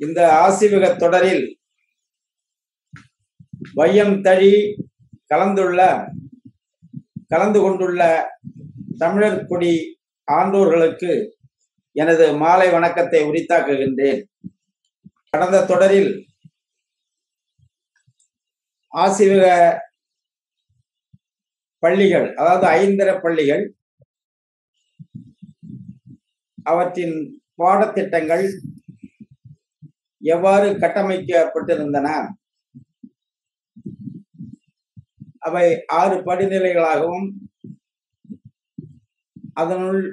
இந்த ஆசிவக தொடரில் வையம் தழி கலந்துள்ள கலந்து கொண்டுள்ள தமிழர் கொடி ஆண்டோர்களுக்கு எனது மாலை வணக்கத்தை உரித்தாக்குகின்றேன் கடந்த தொடரில் ஆசிவக பள்ளிகள் அதாவது ஐந்தர பள்ளிகள் அவற்றின் பாடத்திட்டங்கள் எவ்வாறு கட்டமைக்கப்பட்டிருந்தன அவை ஆறு படிநிலைகளாகவும் அதனுள்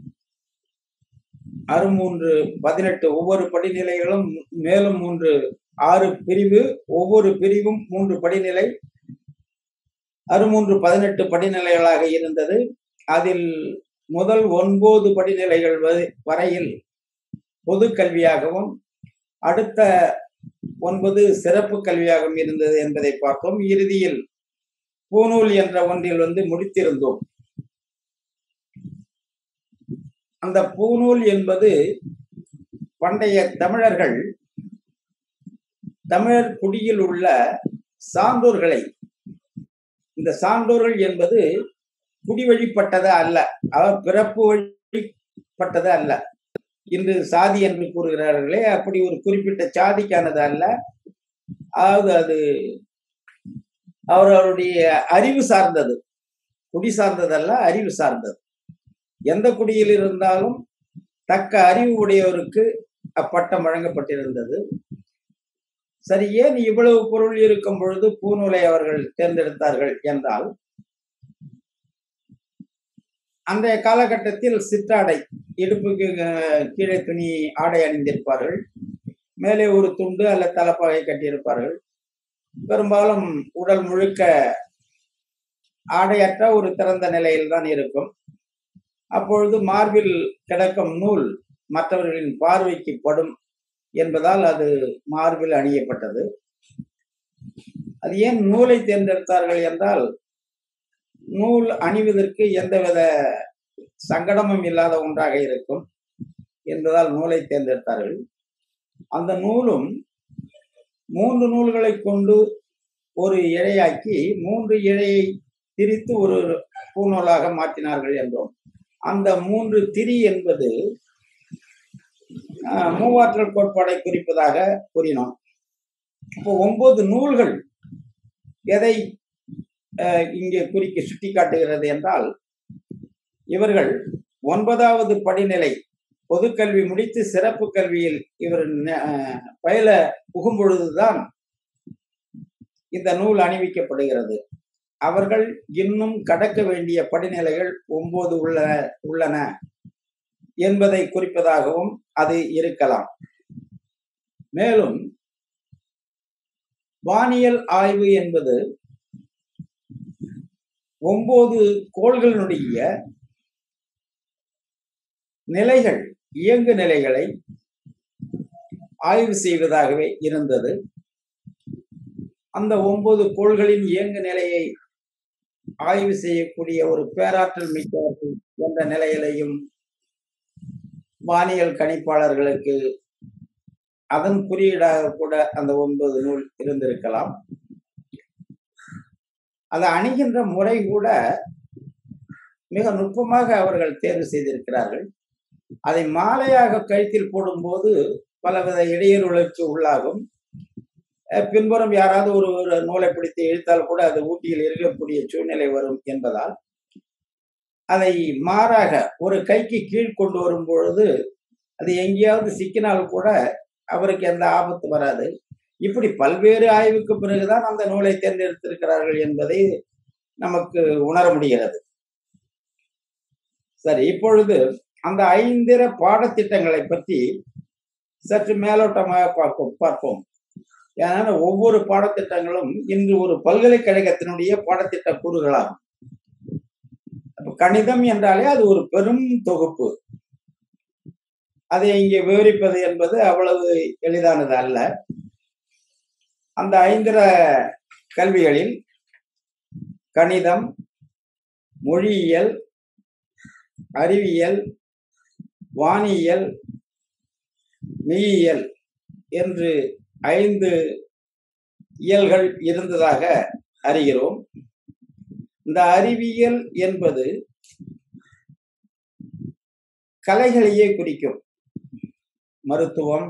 அறுமூன்று பதினெட்டு ஒவ்வொரு படிநிலைகளும் மேலும் மூன்று ஆறு பிரிவு ஒவ்வொரு பிரிவும் மூன்று படிநிலை அறுமூன்று பதினெட்டு படிநிலைகளாக இருந்தது அதில் முதல் ஒன்பது படிநிலைகள் வரையில் பொது கல்வியாகவும் அடுத்த ஒன்பது சிறப்பு கல்வியாகவும் இருந்தது என்பதை பார்த்தோம் இறுதியில் பூநூல் என்ற ஒன்றில் வந்து முடித்திருந்தோம் அந்த பூநூல் என்பது பண்டைய தமிழர்கள் தமிழர் குடியில் உள்ள சான்றோர்களை இந்த சான்றோர்கள் என்பது குடி வழிபட்டது அல்ல அவர் பிறப்பு வழிபட்டது அல்ல இன்று சாதி என்று கூறுகிறார்களே அப்படி ஒரு குறிப்பிட்ட சாதிக்கானது அல்ல அதாவது அது அவர்களுடைய அறிவு சார்ந்தது குடி சார்ந்ததல்ல அறிவு சார்ந்தது எந்த குடியில் இருந்தாலும் தக்க அறிவு உடையவருக்கு அப்பட்டம் வழங்கப்பட்டிருந்தது சரி ஏன் இவ்வளவு பொருள் இருக்கும் பொழுது பூநூலை அவர்கள் தேர்ந்தெடுத்தார்கள் என்றால் அன்றைய காலகட்டத்தில் சிற்றாடை இடுப்புக்கு கீழே துணி ஆடை அணிந்திருப்பார்கள் மேலே ஒரு துண்டு அல்ல தலப்பாகை கட்டியிருப்பார்கள் பெரும்பாலும் உடல் முழுக்க ஆடையற்ற ஒரு திறந்த நிலையில் தான் இருக்கும் அப்பொழுது மார்பில் கிடக்கும் நூல் மற்றவர்களின் பார்வைக்கு படும் என்பதால் அது மார்பில் அணியப்பட்டது அது ஏன் நூலை தேர்ந்தெடுத்தார்கள் என்றால் நூல் அணிவதற்கு எந்தவித சங்கடமும் இல்லாத ஒன்றாக இருக்கும் என்பதால் நூலை தேர்ந்தெடுத்தார்கள் அந்த நூலும் மூன்று நூல்களை கொண்டு ஒரு இழையாக்கி மூன்று இழையை திரித்து ஒரு பூநூலாக மாற்றினார்கள் என்றோம் அந்த மூன்று திரி என்பது மூவாற்றல் கோட்பாடை குறிப்பதாக கூறினோம் இப்போ ஒன்பது நூல்கள் எதை இங்கே குறிக்க சுட்டி காட்டுகிறது என்றால் இவர்கள் ஒன்பதாவது படிநிலை பொதுக்கல்வி முடித்து சிறப்பு கல்வியில் இவர் பயில புகும் பொழுதுதான் இந்த நூல் அணிவிக்கப்படுகிறது அவர்கள் இன்னும் கடக்க வேண்டிய படிநிலைகள் ஒன்பது உள்ள உள்ளன என்பதை குறிப்பதாகவும் அது இருக்கலாம் மேலும் வானியல் ஆய்வு என்பது ஒன்பது கோள்களினுடைய நிலைகள் இயங்கு நிலைகளை ஆய்வு செய்வதாகவே இருந்தது அந்த ஒன்பது கோள்களின் இயங்கு நிலையை ஆய்வு செய்யக்கூடிய ஒரு பேராற்றல் மிக்கவர்கள் என்ற நிலையிலையும் வானியல் கணிப்பாளர்களுக்கு அதன் குறியீடாக கூட அந்த ஒன்பது நூல் இருந்திருக்கலாம் அதை அணுகின்ற முறை கூட மிக நுட்பமாக அவர்கள் தேர்வு செய்திருக்கிறார்கள் அதை மாலையாக கழுத்தில் போடும்போது பலவித இடையூறுகளுக்கு உள்ளாகும் பின்புறம் யாராவது ஒரு ஒரு நூலை பிடித்து இழுத்தால் கூட அது ஊட்டியில் இருக்கக்கூடிய சூழ்நிலை வரும் என்பதால் அதை மாறாக ஒரு கைக்கு கீழ் கொண்டு வரும் பொழுது அது எங்கேயாவது சிக்கினால் கூட அவருக்கு எந்த ஆபத்து வராது இப்படி பல்வேறு ஆய்வுக்கு பிறகுதான் அந்த நூலை தேர்ந்தெடுத்திருக்கிறார்கள் என்பதை நமக்கு உணர முடிகிறது சரி இப்பொழுது அந்த ஐந்திர பாடத்திட்டங்களை பற்றி சற்று மேலோட்டமாக பார்ப்போம் பார்ப்போம் ஏன்னா ஒவ்வொரு பாடத்திட்டங்களும் இன்று ஒரு பல்கலைக்கழகத்தினுடைய பாடத்திட்ட கூறுகளாகும் கணிதம் என்றாலே அது ஒரு பெரும் தொகுப்பு அதை இங்கே விவரிப்பது என்பது அவ்வளவு எளிதானது அல்ல அந்த ஐந்திர கல்விகளில் கணிதம் மொழியியல் அறிவியல் வானியல் மெய்யியல் என்று ஐந்து இயல்கள் இருந்ததாக அறிகிறோம் இந்த அறிவியல் என்பது கலைகளையே குறிக்கும் மருத்துவம்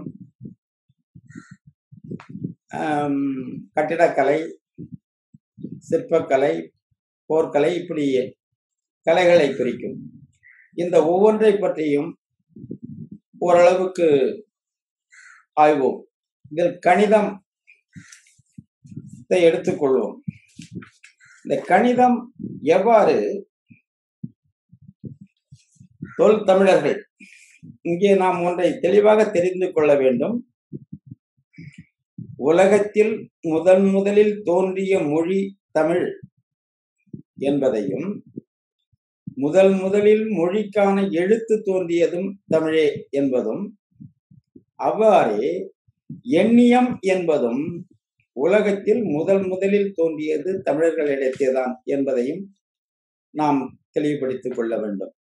ஆம், கட்டிடக்கலை சிற்பக்கலை போர்க்கலை இப்படி கலைகளை குறிக்கும் இந்த ஒவ்வொன்றை பற்றியும் ஓரளவுக்கு ஆய்வோம் இதில் கணிதம் எடுத்துக்கொள்வோம் இந்த கணிதம் எவ்வாறு தொல் தமிழர்கள் இங்கே நாம் ஒன்றை தெளிவாக தெரிந்து கொள்ள வேண்டும் உலகத்தில் முதன் முதலில் தோன்றிய மொழி தமிழ் என்பதையும் முதல் முதலில் மொழிக்கான எழுத்து தோன்றியதும் தமிழே என்பதும் அவ்வாறே எண்ணியம் என்பதும் உலகத்தில் முதல் முதலில் தோன்றியது தமிழர்களிடத்தேதான் என்பதையும் நாம் தெளிவுபடுத்திக் கொள்ள வேண்டும்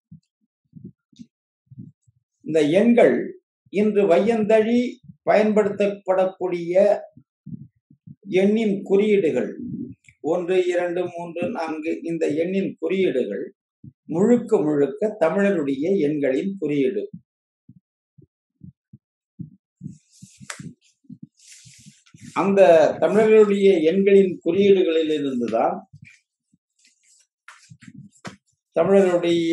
இந்த எண்கள் இன்று வையந்தழி பயன்படுத்தப்படக்கூடிய எண்ணின் குறியீடுகள் ஒன்று இரண்டு மூன்று நான்கு இந்த எண்ணின் குறியீடுகள் முழுக்க முழுக்க தமிழருடைய எண்களின் குறியீடு அந்த தமிழர்களுடைய எண்களின் குறியீடுகளில் இருந்துதான் தமிழர்களுடைய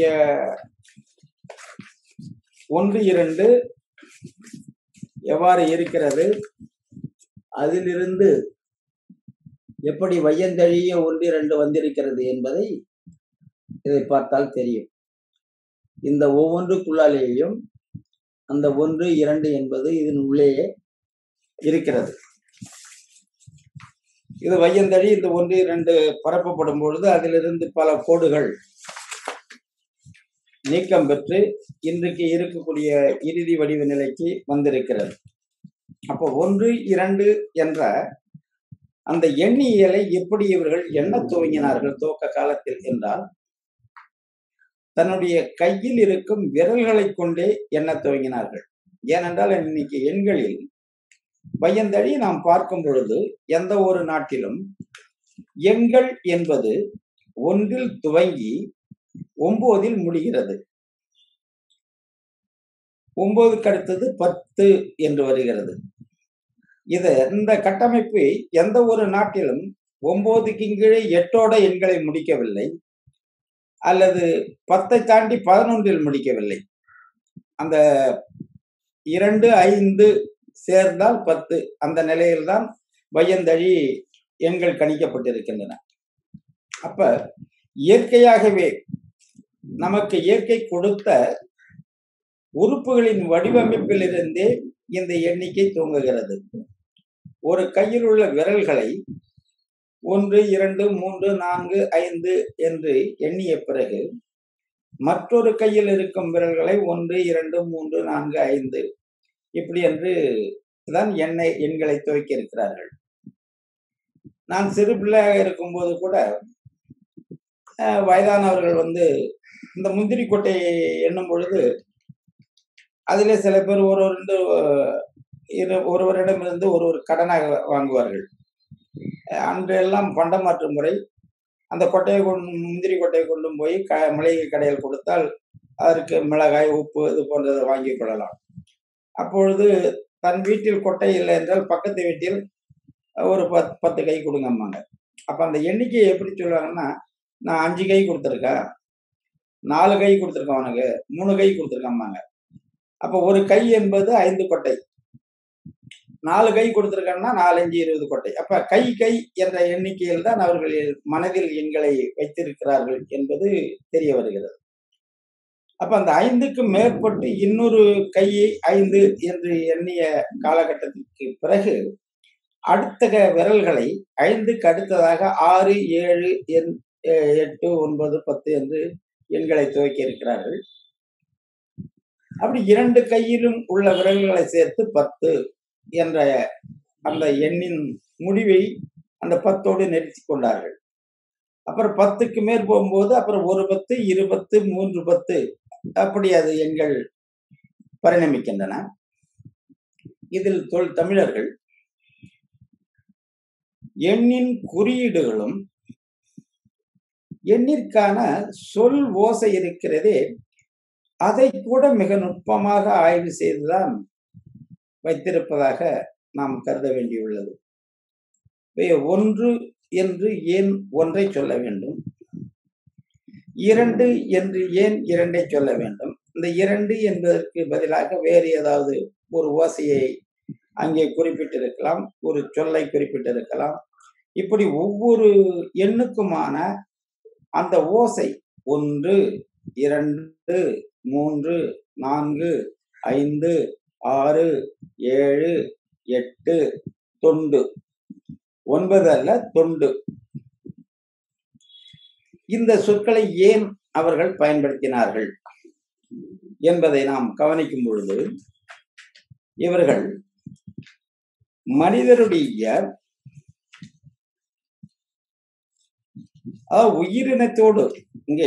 ஒன்று இரண்டு எவ்வாறு இருக்கிறது அதிலிருந்து எப்படி வையந்தழிய ஒன்று இரண்டு வந்திருக்கிறது என்பதை இதை பார்த்தால் தெரியும் இந்த ஒவ்வொன்றுக்குள்ளாலேயும் அந்த ஒன்று இரண்டு என்பது இதன் உள்ளேயே இருக்கிறது இது வையந்தழி இந்த ஒன்று இரண்டு பரப்பப்படும் பொழுது அதிலிருந்து பல கோடுகள் நீக்கம் பெற்று இன்றைக்கு இருக்கக்கூடிய இறுதி வடிவ நிலைக்கு வந்திருக்கிறது அப்போ ஒன்று இரண்டு என்ற அந்த எண்ணியலை எப்படி இவர்கள் எண்ண துவங்கினார்கள் துவக்க காலத்தில் என்றால் தன்னுடைய கையில் இருக்கும் விரல்களை கொண்டே எண்ண துவங்கினார்கள் ஏனென்றால் இன்னைக்கு எண்களில் வையந்தழி நாம் பார்க்கும் பொழுது எந்த ஒரு நாட்டிலும் எண்கள் என்பது ஒன்றில் துவங்கி ஒன்பதில் முடிகிறது ஒன்பதுக்கு அடுத்தது பத்து என்று வருகிறது இது இந்த கட்டமைப்பு எந்த ஒரு நாட்டிலும் ஒன்பதுக்கு கீழே எட்டோட எண்களை முடிக்கவில்லை அல்லது பத்தை தாண்டி பதினொன்றில் முடிக்கவில்லை அந்த இரண்டு ஐந்து சேர்ந்தால் பத்து அந்த நிலையில்தான் வையந்தழி எண்கள் கணிக்கப்பட்டிருக்கின்றன அப்ப இயற்கையாகவே நமக்கு இயற்கை கொடுத்த உறுப்புகளின் வடிவமைப்பிலிருந்தே இந்த எண்ணிக்கை துவங்குகிறது ஒரு கையில் உள்ள விரல்களை ஒன்று இரண்டு மூன்று நான்கு ஐந்து என்று எண்ணிய பிறகு மற்றொரு கையில் இருக்கும் விரல்களை ஒன்று இரண்டு மூன்று நான்கு ஐந்து இப்படி என்று தான் எண்ணெய் எண்களை துவக்கி இருக்கிறார்கள் நான் சிறு பிள்ளையாக இருக்கும்போது கூட அஹ், வயதானவர்கள் வந்து இந்த முந்திரி கொட்டையை எண்ணும் பொழுது அதிலே சில பேர் ஒரு ரெண்டு இரு ஒருவரிடமிருந்து ஒரு ஒரு கடனாக வாங்குவார்கள் அஹ், அன்றெல்லாம் பண்டமாற்று முறை அந்த கொட்டையை கொண்டு முந்திரி கொட்டையை கொண்டு போய் க மளிகை கடையில் கொடுத்தால் அதற்கு மிளகாய் உப்பு இது போன்றதை வாங்கி கொள்ளலாம் அப்பொழுது தன் வீட்டில் கொட்டை இல்லை என்றால் பக்கத்து வீட்டில் ஒரு பத் பத்து கை கொடுங்கம்மாங்க அப்போ அந்த எண்ணிக்கையை எப்படி சொல்லுவாங்கன்னா நான் அஞ்சு கை கொடுத்துருக்கேன் நாலு கை கொடுத்துருக்கேன் அவனுக்கு மூணு கை கொடுத்துருக்கம்மாங்க அப்போ ஒரு கை என்பது ஐந்து கொட்டை நாலு கை கொடுத்துருக்காங்கன்னா நாலஞ்சு இருபது கொட்டை அப்ப கை கை என்ற எண்ணிக்கையில் தான் அவர்கள் மனதில் எண்களை வைத்திருக்கிறார்கள் என்பது தெரிய வருகிறது அப்ப அந்த ஐந்துக்கு மேற்பட்டு இன்னொரு கையை ஐந்து என்று எண்ணிய காலகட்டத்திற்கு பிறகு அடுத்த க- விரல்களை ஐந்துக்கு அடுத்ததாக ஆறு ஏழு எண் எ- எட்டு ஒன்பது பத்து என்று எண்களை துவக்கி இருக்கிறார்கள் அப்படி இரண்டு கையிலும் உள்ள விரல்களை சேர்த்து பத்து என்ற அந்த எண்ணின் முடிவை அந்த பத்தோடு நிறுத்தி கொண்டார்கள் அப்புறம் பத்துக்கு மேற் போகும்போது அப்புறம் ஒரு பத்து இரு பத்து மூன்று பத்து அப்படி அது எண்கள் பரிணமிக்கின்றன இதில் தொல் தமிழர்கள் எண்ணின் குறியீடுகளும் எண்ணிற்கான சொல் ஓசை இருக்கிறதே அதை கூட மிக நுட்பமாக ஆய்வு செய்துதான் வைத்திருப்பதாக நாம் கருத வேண்டியுள்ளது ஒன்று என்று ஏன் ஒன்றை சொல்ல வேண்டும் இரண்டு என்று ஏன் இரண்டை சொல்ல வேண்டும் இந்த இரண்டு என்பதற்கு பதிலாக வேறு ஏதாவது ஒரு ஓசையை அங்கே குறிப்பிட்டிருக்கலாம் ஒரு சொல்லை குறிப்பிட்டிருக்கலாம் இப்படி ஒவ்வொரு எண்ணுக்குமான அந்த ஓசை ஒன்று இரண்டு மூன்று நான்கு ஐந்து ஆறு ஏழு எட்டு தொண்டு ஒன்பது அல்ல தொண்டு இந்த சொற்களை ஏன் அவர்கள் பயன்படுத்தினார்கள் என்பதை நாம் கவனிக்கும் பொழுது இவர்கள் மனிதருடைய உயிரினத்தோடு இங்கே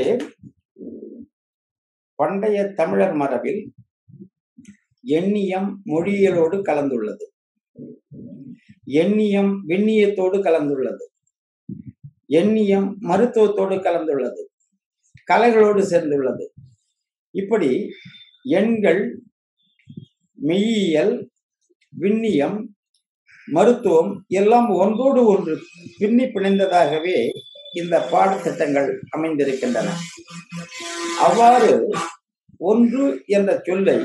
பண்டைய தமிழர் மரபில் எண்ணியம் மொழியியலோடு கலந்துள்ளது எண்ணியம் விண்ணியத்தோடு கலந்துள்ளது எண்ணியம் மருத்துவத்தோடு கலந்துள்ளது கலைகளோடு சேர்ந்துள்ளது இப்படி எண்கள் மெய்யியல் விண்ணியம் மருத்துவம் எல்லாம் ஒன்றோடு ஒன்று பின்னி பிணைந்ததாகவே இந்த பாடத்திட்டங்கள் அமைந்திருக்கின்றன அவ்வாறு ஒன்று என்ற சொல்லை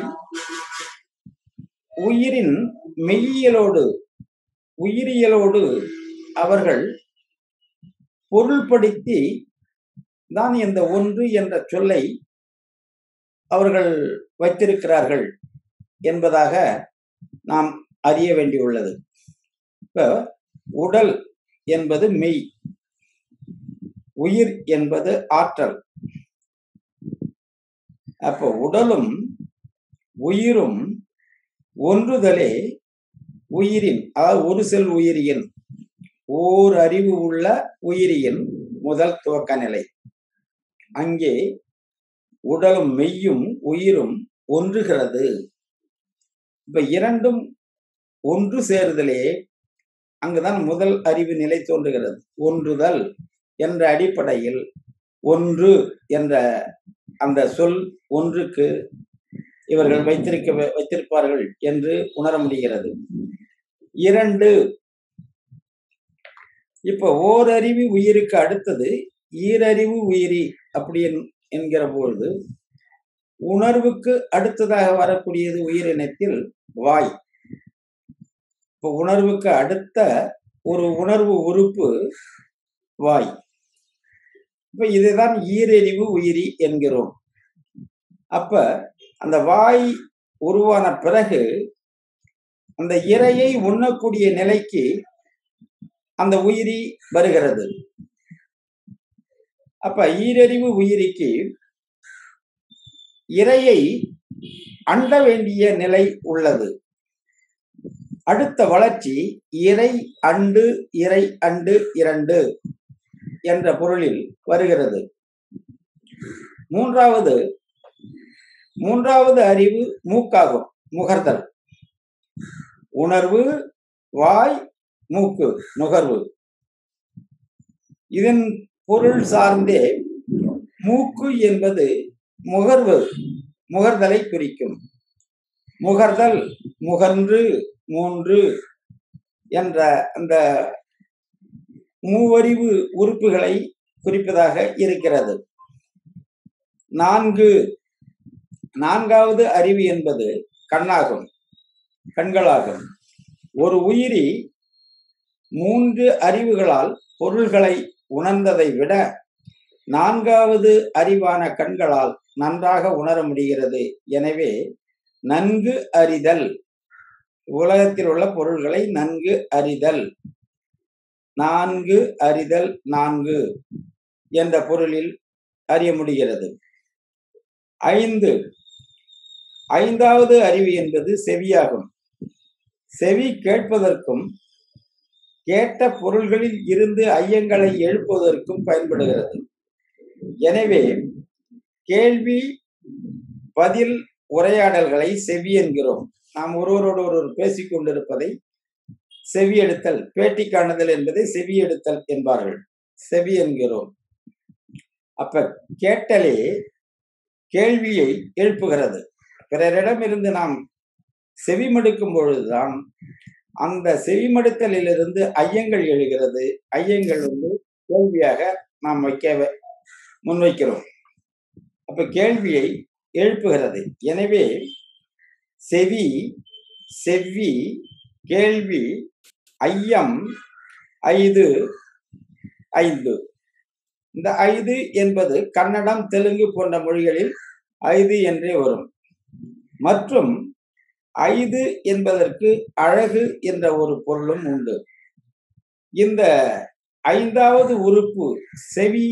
உயிரின் மெய்யியலோடு உயிரியலோடு அவர்கள் பொருள்படுத்தி தான் இந்த ஒன்று என்ற சொல்லை அவர்கள் வைத்திருக்கிறார்கள் என்பதாக நாம் அறிய வேண்டியுள்ளது இப்ப உடல் என்பது மெய் உயிர் என்பது ஆற்றல் அப்போ உடலும் உயிரும் ஒன்றுதலே உயிரின் அதாவது ஒரு செல் உயிரியின் ஓர் அறிவு உள்ள உயிரியின் முதல் துவக்க நிலை அங்கே உடலும் மெய்யும் உயிரும் ஒன்றுகிறது இப்ப இரண்டும் ஒன்று சேருதலே அங்குதான் முதல் அறிவு நிலை தோன்றுகிறது ஒன்றுதல் என்ற அடிப்படையில் ஒன்று என்ற அந்த சொல் ஒன்றுக்கு இவர்கள் வைத்திருக்க வைத்திருப்பார்கள் என்று உணர முடிகிறது இரண்டு இப்ப ஓரறிவு உயிருக்கு அடுத்தது ஈரறிவு உயிரி அப்படி என்கிற பொழுது உணர்வுக்கு அடுத்ததாக வரக்கூடியது உயிரினத்தில் வாய் இப்ப உணர்வுக்கு அடுத்த ஒரு உணர்வு உறுப்பு வாய் இப்ப இதுதான் ஈரறிவு உயிரி என்கிறோம் அப்ப அந்த வாய் உருவான பிறகு அந்த இரையை உண்ணக்கூடிய நிலைக்கு அந்த உயிரி வருகிறது அப்ப ஈரறிவு உயிரிக்கு இரையை அண்ட வேண்டிய நிலை உள்ளது அடுத்த வளர்ச்சி இறை அண்டு இறை அண்டு இரண்டு என்ற பொருளில் வருகிறது மூன்றாவது மூன்றாவது அறிவு மூக்காகும் முகர்தல் உணர்வு வாய் மூக்கு நுகர்வு இதன் பொருள் சார்ந்தே மூக்கு என்பது முகர்வு முகர்தலை குறிக்கும் முகர்தல் முகன்று மூன்று என்ற அந்த மூவறிவு உறுப்புகளை குறிப்பதாக இருக்கிறது நான்கு நான்காவது அறிவு என்பது கண்ணாகும் கண்களாகும் ஒரு உயிரி மூன்று அறிவுகளால் பொருள்களை உணர்ந்ததை விட நான்காவது அறிவான கண்களால் நன்றாக உணர முடிகிறது எனவே நன்கு அறிதல் உலகத்தில் உள்ள பொருள்களை நன்கு அறிதல் நான்கு அறிதல் நான்கு என்ற பொருளில் அறிய முடிகிறது ஐந்து ஐந்தாவது அறிவு என்பது செவியாகும் செவி கேட்பதற்கும் கேட்ட பொருள்களில் இருந்து ஐயங்களை எழுப்புவதற்கும் பயன்படுகிறது எனவே கேள்வி பதில் உரையாடல்களை செவி என்கிறோம் நாம் ஒருவரோடு ஒருவர் பேசிக் கொண்டிருப்பதை செவி எடுத்தல் பேட்டி காணுதல் என்பதை செவி எடுத்தல் என்பார்கள் செவி என்கிறோம் அப்ப கேட்டலே கேள்வியை எழுப்புகிறது பிறரிடமிருந்து நாம் செவிமடுக்கும் பொழுதுதான் அந்த செவிமடுத்தலிலிருந்து ஐயங்கள் எழுகிறது ஐயங்கள் வந்து கேள்வியாக நாம் வைக்க முன்வைக்கிறோம் அப்ப கேள்வியை எழுப்புகிறது எனவே செவி செவ்வி கேள்வி ஐயம் ஐந்து ஐந்து இந்த ஐந்து என்பது கன்னடம் தெலுங்கு போன்ற மொழிகளில் ஐந்து என்றே வரும் மற்றும் ஐது என்பதற்கு அழகு என்ற ஒரு பொருளும் உண்டு இந்த ஐந்தாவது உறுப்பு செவி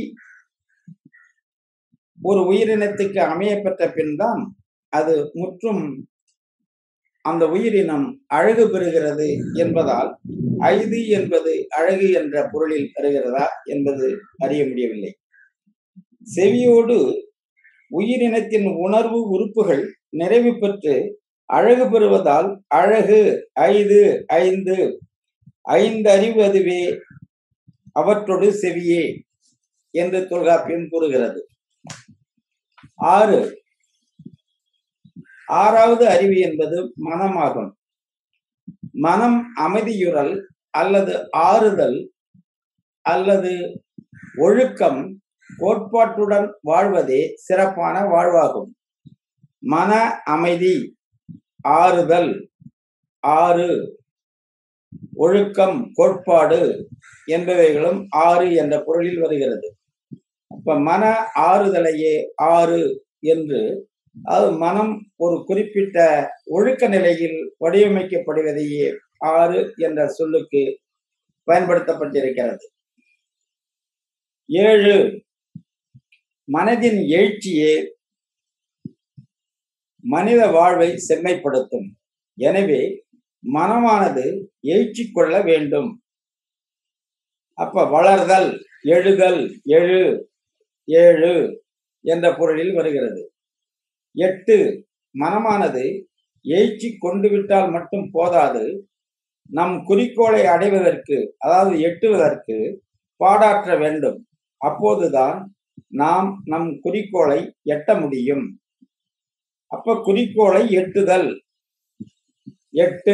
ஒரு உயிரினத்துக்கு அமையப்பெற்ற பின் தான் அது முற்றும் அந்த உயிரினம் அழகு பெறுகிறது என்பதால் ஐது என்பது அழகு என்ற பொருளில் பெறுகிறதா என்பது அறிய முடியவில்லை செவியோடு உயிரினத்தின் உணர்வு உறுப்புகள் நிறைவு பெற்று அழகு பெறுவதால் அழகு ஐந்து ஐந்து ஐந்து அறிவு அதுவே அவற்றோடு செவியே என்று தொல்காப்பியம் கூறுகிறது ஆறு ஆறாவது அறிவு என்பது மனமாகும் மனம் அமைதியுறல் அல்லது ஆறுதல் அல்லது ஒழுக்கம் கோட்பாட்டுடன் வாழ்வதே சிறப்பான வாழ்வாகும் மன அமைதி ஆறுதல் ஆறு ஒழுக்கம் கோட்பாடு என்பவைகளும் ஆறு என்ற பொருளில் வருகிறது அப்ப மன ஆறுதலையே ஆறு என்று அது மனம் ஒரு குறிப்பிட்ட ஒழுக்க நிலையில் வடிவமைக்கப்படுவதையே ஆறு என்ற சொல்லுக்கு பயன்படுத்தப்பட்டிருக்கிறது ஏழு மனதின் எழுச்சியே மனித வாழ்வை செம்மைப்படுத்தும் எனவே மனமானது எழுச்சி கொள்ள வேண்டும் அப்ப வளர்தல் எழுதல் எழு ஏழு என்ற பொருளில் வருகிறது எட்டு மனமானது எழுச்சி கொண்டு விட்டால் மட்டும் போதாது நம் குறிக்கோளை அடைவதற்கு அதாவது எட்டுவதற்கு பாடாற்ற வேண்டும் அப்போதுதான் நாம் நம் குறிக்கோளை எட்ட முடியும் அப்ப குறிக்கோளை எட்டுதல் எட்டு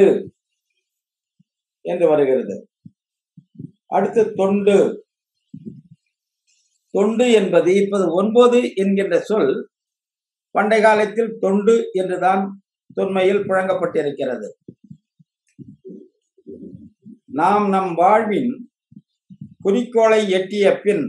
என்று வருகிறது அடுத்து தொண்டு தொண்டு என்பது இப்போது ஒன்பது என்கின்ற சொல் பண்டை காலத்தில் தொண்டு என்றுதான் தொன்மையில் புழங்கப்பட்டிருக்கிறது நாம் நம் வாழ்வின் குறிக்கோளை எட்டிய பின்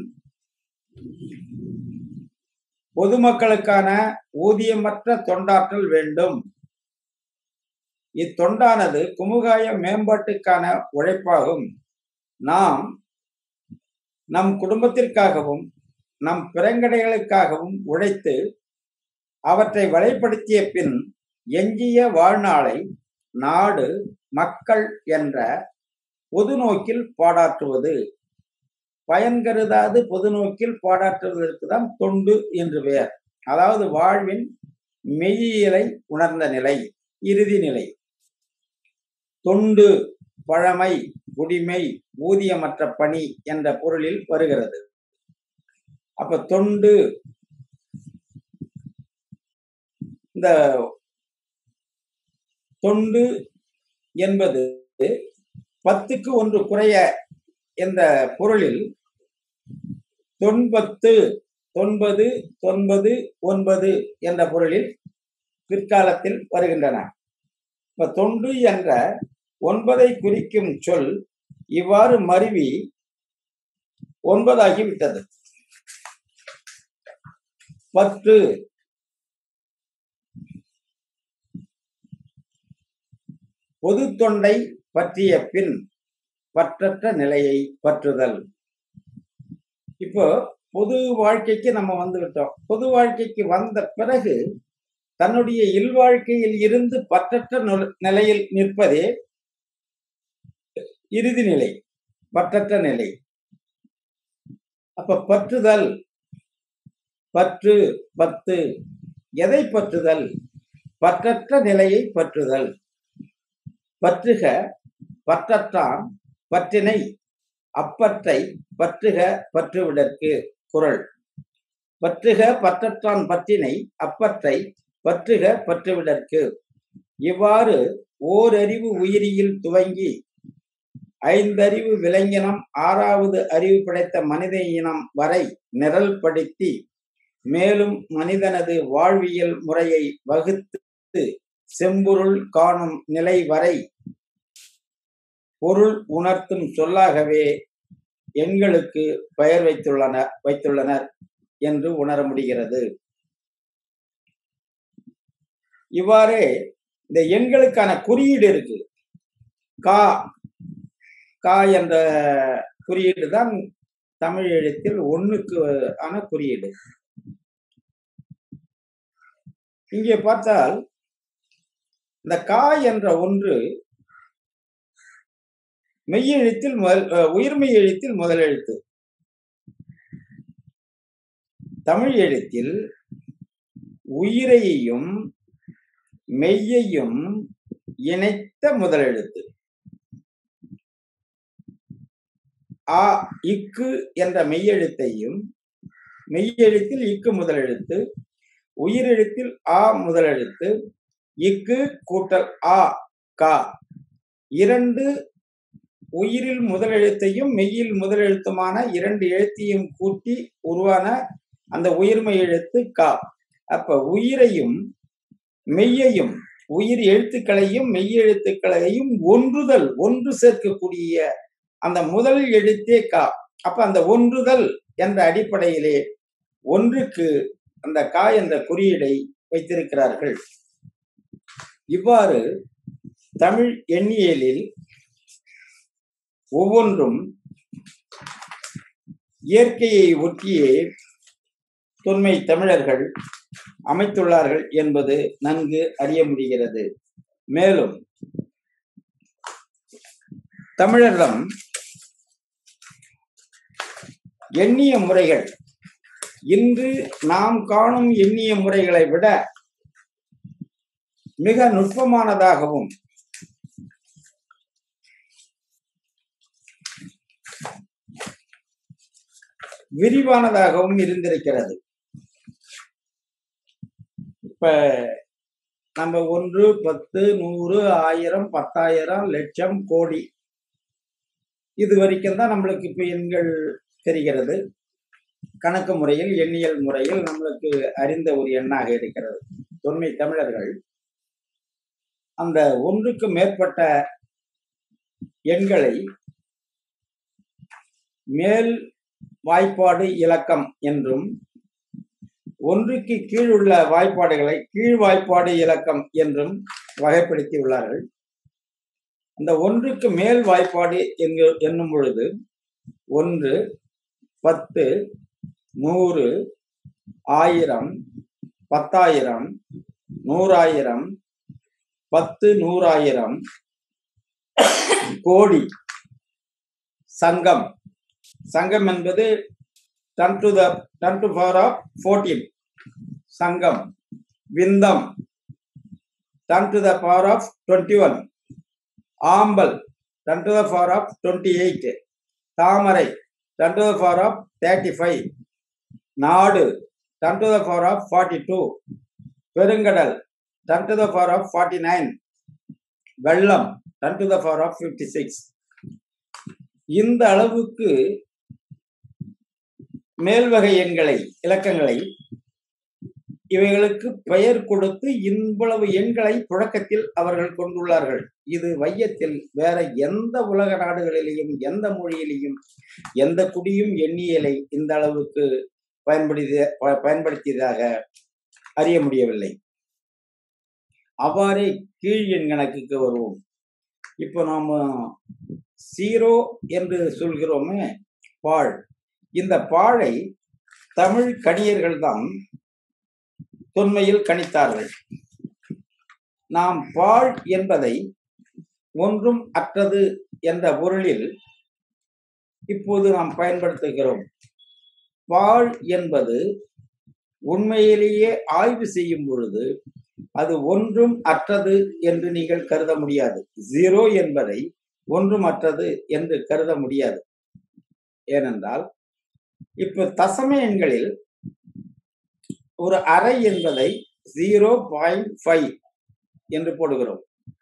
பொதுமக்களுக்கான ஊதியமற்ற தொண்டாற்றல் வேண்டும் இத்தொண்டானது குமுகாய மேம்பாட்டுக்கான உழைப்பாகும் நாம் நம் குடும்பத்திற்காகவும் நம் பிறங்கடைகளுக்காகவும் உழைத்து அவற்றை வலைப்படுத்திய பின் எஞ்சிய வாழ்நாளை நாடு மக்கள் என்ற பொது நோக்கில் பாடாற்றுவது பயன் கருதாது பொது நோக்கில் பாடாற்றுவதற்கு தான் தொண்டு என்று பெயர் அதாவது வாழ்வின் மெய்யியலை உணர்ந்த நிலை இறுதி நிலை தொண்டு பழமை குடிமை ஊதியமற்ற பணி என்ற பொருளில் வருகிறது அப்ப தொண்டு இந்த தொண்டு என்பது பத்துக்கு ஒன்று குறைய என்ற பொருளில் தொன்பத்து தொன்பது தொன்பது ஒன்பது என்ற பொருளில் பிற்காலத்தில் வருகின்றன இப்ப தொண்டு என்ற ஒன்பதை குறிக்கும் சொல் இவ்வாறு மருவி ஒன்பதாகி விட்டது பற்று பொது தொண்டை பற்றிய பின் பற்றற்ற நிலையை பற்றுதல் இப்போ பொது வாழ்க்கைக்கு நம்ம வந்து விட்டோம் பொது வாழ்க்கைக்கு வந்த பிறகு தன்னுடைய இல்வாழ்க்கையில் இருந்து பற்றற்ற நிலையில் நிற்பதே இறுதி நிலை பற்றற்ற நிலை அப்ப பற்றுதல் பற்று பத்து எதை பற்றுதல் பற்றற்ற நிலையை பற்றுதல் பற்றுக பற்றற்றான் பற்றினை அப்பற்றை பற்றுக பற்றுவிடற்கு குரல் பற்றுக பற்றற்றான் பற்றினை அப்பற்றை பற்றுக பற்றுவிடற்கு இவ்வாறு ஓரறிவு உயிரியில் துவங்கி ஐந்தறிவு விலங்கினம் ஆறாவது அறிவு படைத்த மனித இனம் வரை நிரல்படுத்தி மேலும் மனிதனது வாழ்வியல் முறையை வகுத்து செம்பொருள் காணும் நிலை வரை பொருள் உணர்த்தும் சொல்லாகவே எண்களுக்கு பெயர் வைத்துள்ளனர் வைத்துள்ளனர் என்று உணர முடிகிறது இவ்வாறே இந்த எண்களுக்கான குறியீடு இருக்கு கா கா என்ற குறியீடு தான் தமிழ் எழுத்தில் ஒண்ணுக்கு ஆன குறியீடு இங்கே பார்த்தால் இந்த கா என்ற ஒன்று மெய்யெழுத்தில் முதல் உயிர்மெய் எழுத்தில் முதல் எழுத்து தமிழ் எழுத்தில் உயிரையும் மெய்யையும் இணைத்த முதல் எழுத்து ஆ இக்கு என்ற மெய்யெழுத்தையும் மெய்யெழுத்தில் இக்கு முதல் எழுத்து உயிரெழுத்தில் ஆ முதல் எழுத்து இக்கு கூட்டல் ஆ கா இரண்டு உயிரில் முதல் எழுத்தையும் மெய்யில் முதல் எழுத்துமான இரண்டு எழுத்தையும் கூட்டி உருவான அந்த உயிர்மை எழுத்து கா அப்ப உயிரையும் மெய்யையும் உயிர் எழுத்துக்களையும் மெய் எழுத்துக்களையும் ஒன்றுதல் ஒன்று சேர்க்கக்கூடிய அந்த முதல் எழுத்தே கா அப்ப அந்த ஒன்றுதல் என்ற அடிப்படையிலே ஒன்றுக்கு அந்த கா என்ற குறியீடை வைத்திருக்கிறார்கள் இவ்வாறு தமிழ் எண்ணியலில் ஒவ்வொன்றும் இயற்கையை ஒட்டியே தொன்மை தமிழர்கள் அமைத்துள்ளார்கள் என்பது நன்கு அறிய முடிகிறது மேலும் தமிழரிடம் எண்ணிய முறைகள் இன்று நாம் காணும் எண்ணிய முறைகளை விட மிக நுட்பமானதாகவும் விரிவானதாகவும் இருந்திருக்கிறது இப்ப நம்ம ஒன்று பத்து நூறு ஆயிரம் பத்தாயிரம் லட்சம் கோடி இது வரைக்கும் தான் நம்மளுக்கு இப்ப எண்கள் தெரிகிறது கணக்கு முறையில் எண்ணியல் முறையில் நம்மளுக்கு அறிந்த ஒரு எண்ணாக இருக்கிறது தொன்மை தமிழர்கள் அந்த ஒன்றுக்கு மேற்பட்ட எண்களை மேல் வாய்ப்பாடு இலக்கம் என்றும் ஒன்றுக்கு கீழ் உள்ள வாய்ப்பாடுகளை கீழ் வாய்ப்பாடு இலக்கம் என்றும் வகைப்படுத்தி உள்ளார்கள் அந்த ஒன்றுக்கு மேல் வாய்ப்பாடு என்கு என்னும் பொழுது ஒன்று பத்து நூறு ஆயிரம் பத்தாயிரம் நூறாயிரம் பத்து நூறாயிரம் கோடி சங்கம் சங்கம் என்பது ten to the ten to power of fourteen சங்கம் விந்தம் ten to the power of twenty one ஆம்பல் ten to the power of twenty eight தாமரை ten to the power of thirty five நாடு ten to the power of forty two பெருங்கடல் ten to the power of forty nine வெள்ளம் ten to the power of fifty six இந்த அளவுக்கு மேல்வகை எண்களை இலக்கங்களை இவைகளுக்கு பெயர் கொடுத்து இவ்வளவு எண்களை புழக்கத்தில் அவர்கள் கொண்டுள்ளார்கள் இது வையத்தில் வேற எந்த உலக நாடுகளிலேயும் எந்த மொழியிலையும் எந்த குடியும் எண்ணியலை இந்த அளவுக்கு பயன்படுத்தி பயன்படுத்தியதாக அறிய முடியவில்லை அவ்வாறே கீழ் எண் கணக்குக்கு வருவோம் இப்போ நாம சீரோ என்று சொல்கிறோமே பாழ் இந்த பாழை தமிழ் கணியர்கள் தான் தொன்மையில் கணித்தார்கள் நாம் பாழ் என்பதை ஒன்றும் அற்றது என்ற பொருளில் இப்போது நாம் பயன்படுத்துகிறோம் பாழ் என்பது உண்மையிலேயே ஆய்வு செய்யும் பொழுது அது ஒன்றும் அற்றது என்று நீங்கள் கருத முடியாது ஜீரோ என்பதை ஒன்றும் அற்றது என்று கருத முடியாது ஏனென்றால் இப்ப தசம எண்களில் ஒரு அரை என்பதை ஜீரோ பாயிண்ட் ஃபைவ் என்று போடுகிறோம்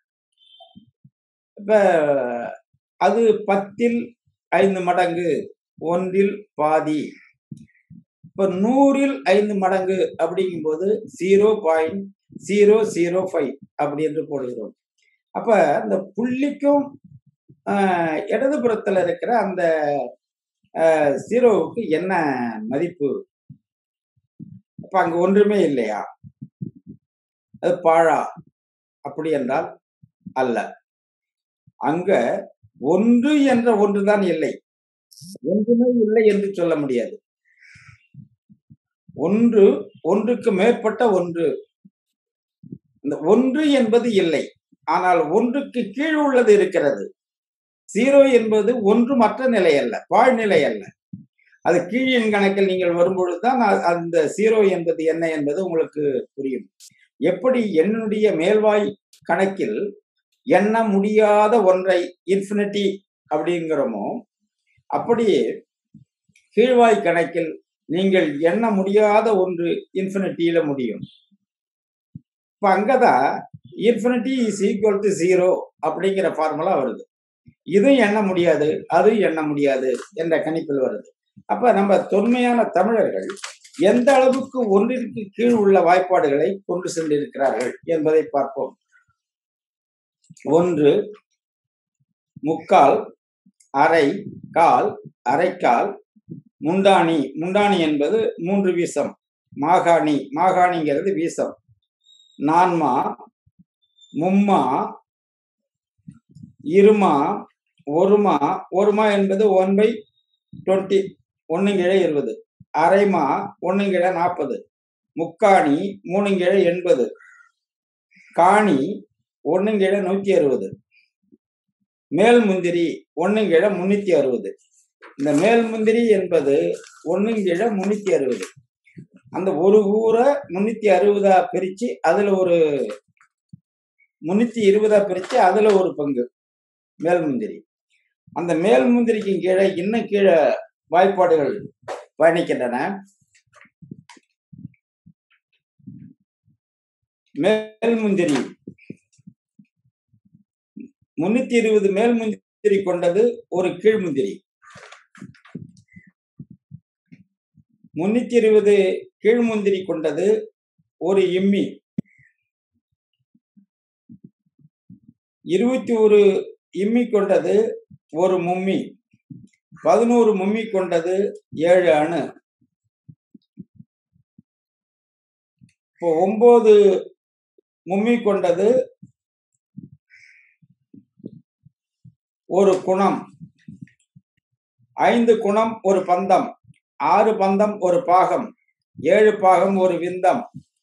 இப்ப அது பத்தில் ஐந்து மடங்கு ஒன்றில் பாதி இப்ப நூறில் ஐந்து மடங்கு அப்படிங்கும்போது zero point zero zero five அப்படி என்று போடுகிறோம் அப்ப இந்த புள்ளிக்கும் ஆஹ், இடதுபுறத்துல இருக்கிற அந்த ஆஹ், ஜீரோவுக்கு என்ன மதிப்பு அப்ப அங்க ஒன்றுமே இல்லையா அது பாழா அப்படி என்றால் அல்ல அங்க ஒன்று என்ற ஒன்றுதான் இல்லை ஒன்றுமே இல்லை என்று சொல்ல முடியாது ஒன்று ஒன்றுக்கு மேற்பட்ட ஒன்று இந்த ஒன்று என்பது இல்லை ஆனால் ஒன்றுக்கு கீழ் உள்ளது இருக்கிறது ஜீரோ என்பது ஒன்று மற்ற நிலை அல்ல பாழ்நிலை அல்ல அது கீழின் கணக்கில் நீங்கள் வரும்பொழுதுதான் அ- அந்த ஜீரோ என்பது என்ன என்பது உங்களுக்கு புரியும் எப்படி என்னுடைய மேல்வாய் கணக்கில் எண்ண முடியாத ஒன்றை இன்ஃபினிட்டி அப்படிங்கிறோமோ அப்படியே கீழ்வாய் கணக்கில் நீங்கள் எண்ண முடியாத ஒன்று இன்ஃபினிட்டியில முடியும் இப்ப அங்கதான் infinity is equal to zero அப்படிங்கிற ஃபார்முலா வருது இதுவும் எண்ண முடியாது அதுவும் எண்ண முடியாது என்ற கணிப்பில் வருது அப்ப நம்ம தொன்மையான தமிழர்கள் எந்த அளவுக்கு ஒன்றிற்கு கீழ் உள்ள வாய்ப்பாடுகளை கொண்டு சென்றிருக்கிறார்கள் என்பதை பார்ப்போம் ஒன்று முக்கால் அரை கால் அரைக்கால் முண்டாணி முண்டாணி என்பது மூன்று வீசம் மாகாணி மாகாணிங்கிறது வீசம் நான்மா மும்மா இருமா ஒருமா ஒருமா என்பது ஒன் பை டுவெண்ட்டி ஒன்னுங்கிழ இருபது அரைமா ஒன்னுங்கிழ நாற்பது முக்காணி மூணுங்கிழ எண்பது காணி ஒன்னுங்கிழ நூத்தி அறுபது மேல் முந்திரி ஒன்னுங்கிழ முன்னூத்தி அறுபது இந்த மேல் முந்திரி என்பது ஒன்னுங்கிழ முன்னூத்தி அறுபது அந்த ஒரு ஊரை முன்னூத்தி அறுபதா பிரிச்சு அதுல ஒரு முன்னூத்தி இருபதா பிரிச்சு அதுல ஒரு பங்கு மேல் முந்திரி அந்த மேல் முந்திரிக்கு கீழே இன்னும் கீழே வாய்ப்பாடுகள் பயணிக்கின்றன மேல் முந்திரி முன்னூத்தி இருபது மேல் முந்திரி கொண்டது ஒரு கீழ் முந்திரி முன்னூத்தி இருபது கீழ் முந்திரி கொண்டது ஒரு இம்மி இருபத்தி ஒரு இம்மி கொண்டது ஒரு மும்மி பதினோரு மும்மி கொண்டது ஏழு அணு இப்போ ஒன்பது மும்மி கொண்டது ஒரு குணம் ஐந்து குணம் ஒரு பந்தம் ஆறு பந்தம் ஒரு பாகம் ஏழு பாகம் ஒரு விந்தம்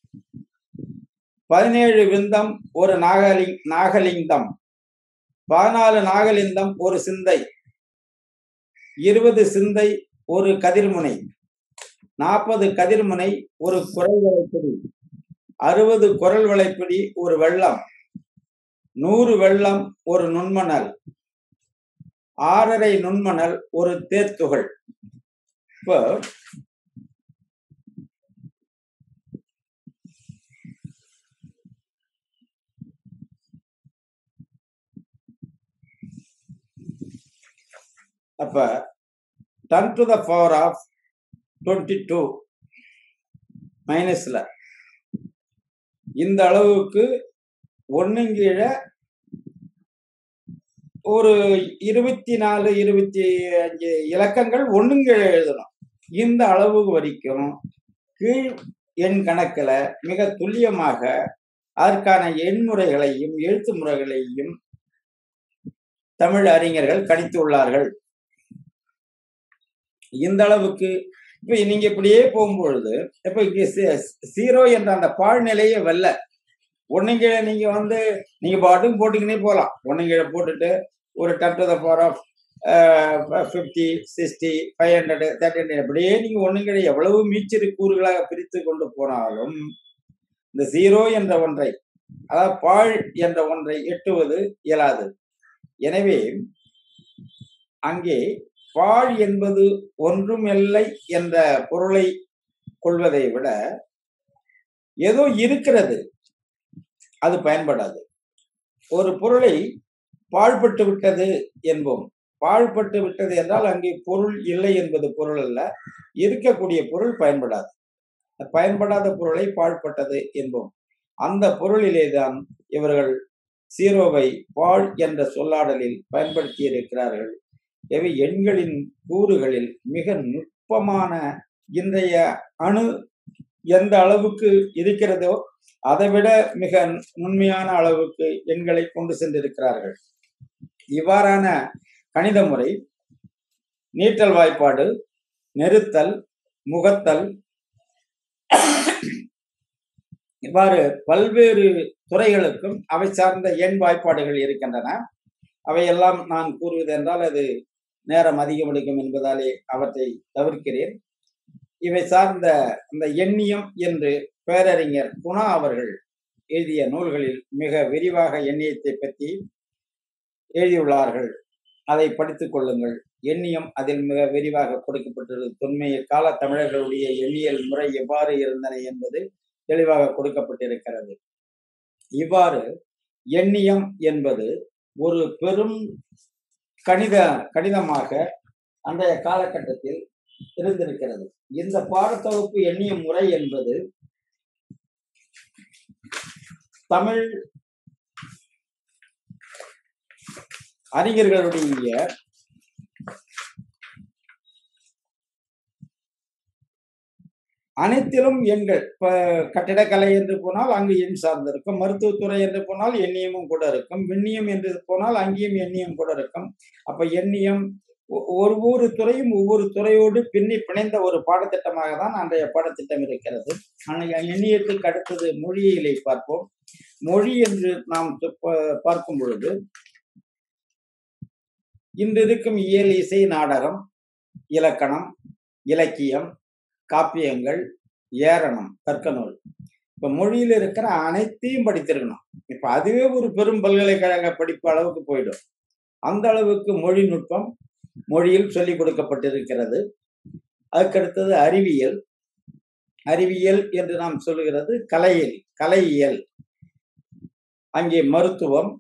பதினேழு விந்தம் ஒரு நாகலி நாகலிங்கம் பதினாலு நாகலிங்கம் ஒரு சிந்தை இருபது சிந்தை ஒரு கதிர்முனை நாற்பது கதிர்முனை ஒரு குரல் வளைப்பிடி அறுபது குரல் வளைப்பிடி ஒரு வெள்ளம் நூறு வெள்ளம் ஒரு நுண்மணல் ஆறரை நுண்மணல் ஒரு தேர்த்துகள் இப்போ அப்ப ten to the power of twenty two மைனஸ்ல இந்த அளவுக்கு ஒண்ணுங்கீழ ஒரு இருபத்தி நாலு இருபத்தி அஞ்சு இலக்கங்கள் ஒண்ணுங்கீழ எழுதணும் இந்த அளவு வரைக்கும் கீழ் எண் கணக்குல மிக துல்லியமாக அதற்கான எண்முறைகளையும் எழுத்து முறைகளையும் தமிழ் அறிஞர்கள் கணித்துள்ளார்கள் இந்த அளவுக்கு இப்ப நீங்க இப்படியே போகும்பொழுது இப்ப ஜீரோ என்ற அந்த பாழ்நிலையே வெல்ல ஒண்ணுங்கீழ நீங்க வந்து நீங்க பாட்டுக்கு போட்டுக்கினே போகலாம் ஒண்ணுங்கீழ போட்டுட்டு ஒரு ten to the power of fifty sixty five hundred thirty hundred அப்படியே நீங்க ஒண்ணுங்கீழ எவ்வளவு மீச்சிறு கூறுகளாக பிரித்து கொண்டு போனாலும் இந்த ஜீரோ என்ற ஒன்றை அதாவது பாழ் என்ற ஒன்றை எட்டுவது இயலாது எனவே அங்கே பாழ் என்பது ஒன்றும் இல்லை என்ற பொருளை கொள்வதை விட ஏதோ இருக்கிறது அது பயன்படாது ஒரு பொருளை பாழ்பட்டு விட்டது என்போம் பாழ்பட்டு விட்டது என்றால் அங்கே பொருள் இல்லை என்பது பொருள் அல்ல இருக்கக்கூடிய பொருள் பயன்படாது பயன்படாத பொருளை பாழ்பட்டது என்போம் அந்த பொருளிலே தான் இவர்கள் சீரோவை பாழ் என்ற சொல்லாடலில் பயன்படுத்தி இருக்கிறார்கள் எனவே எண்களின் கூறுகளில் மிக நுட்பமான இன்றைய அணு எந்த அளவுக்கு இருக்கிறதோ அதை விட மிக நுண்மையான அளவுக்கு எண்களை கொண்டு சென்றிருக்கிறார்கள் இவ்வாறான கணித முறை நீட்டல் வாய்ப்பாடு நெருத்தல் முகத்தல் இவ்வாறு பல்வேறு துறைகளுக்கும் அவை சார்ந்த எண் வாய்ப்பாடுகள் இருக்கின்றன அவையெல்லாம் நான் கூறுவது என்றால் அது நேரம் அதிகம் எடுக்கும் என்பதாலே அவற்றை தவிர்க்கிறேன் இவை சார்ந்த அந்த எண்ணியம் என்று பேரறிஞர் குணா அவர்கள் எழுதிய நூல்களில் மிக விரிவாக எண்ணியத்தை பற்றி எழுதியுள்ளார்கள் அதை படித்துக் கொள்ளுங்கள் எண்ணியம் அதில் மிக விரிவாக கொடுக்கப்பட்டுள்ளது தொன்மைய கால தமிழர்களுடைய எண்ணியல் முறை எவ்வாறு இருந்தன என்பது தெளிவாக கொடுக்கப்பட்டிருக்கிறது இவ்வாறு எண்ணியம் என்பது ஒரு பெரும் கணித கணிதமாக அன்றைய காலகட்டத்தில் இருந்திருக்கிறது இந்த பாடத்தொகுப்பு எண்ணிய முறை என்பது தமிழ் அறிஞர்களுடைய அனைத்திலும் எண்கள் இப்ப கட்டிடக்கலை என்று போனால் அங்கு எண் சார்ந்திருக்கும் மருத்துவத்துறை என்று போனால் எண்ணியமும் கூட இருக்கும் விண்ணியம் என்று போனால் அங்கேயும் எண்ணியம் கூட இருக்கும் அப்ப எண்ணியம் ஒரு ஒரு துறையும் ஒவ்வொரு துறையோடு பின்னி பிணைந்த ஒரு பாடத்திட்டமாக தான் அன்றைய பாடத்திட்டம் இருக்கிறது ஆனால் எண்ணியத்துக்கு அடுத்தது மொழியியலை பார்ப்போம் மொழி என்று நாம் பார்க்கும் பொழுது இன்று இருக்கும் இயல் இசை நாடகம் இலக்கணம் இலக்கியம் காப்பியங்கள் ஏரணம் தர்க்கநூல் இப்ப மொழியில இருக்கிற அனைத்தையும் படித்திருக்கணும் இப்ப அதுவே ஒரு பெரும் பல்கலைக்கழக படிப்பு அளவுக்கு போயிடும் அந்த அளவுக்கு மொழி நுட்பம் மொழியில் சொல்லிக் கொடுக்கப்பட்டிருக்கிறது அதுக்கடுத்தது அறிவியல் அறிவியல் என்று நாம் சொல்லுகிறது கலையில் கலையியல் அங்கே மருத்துவம்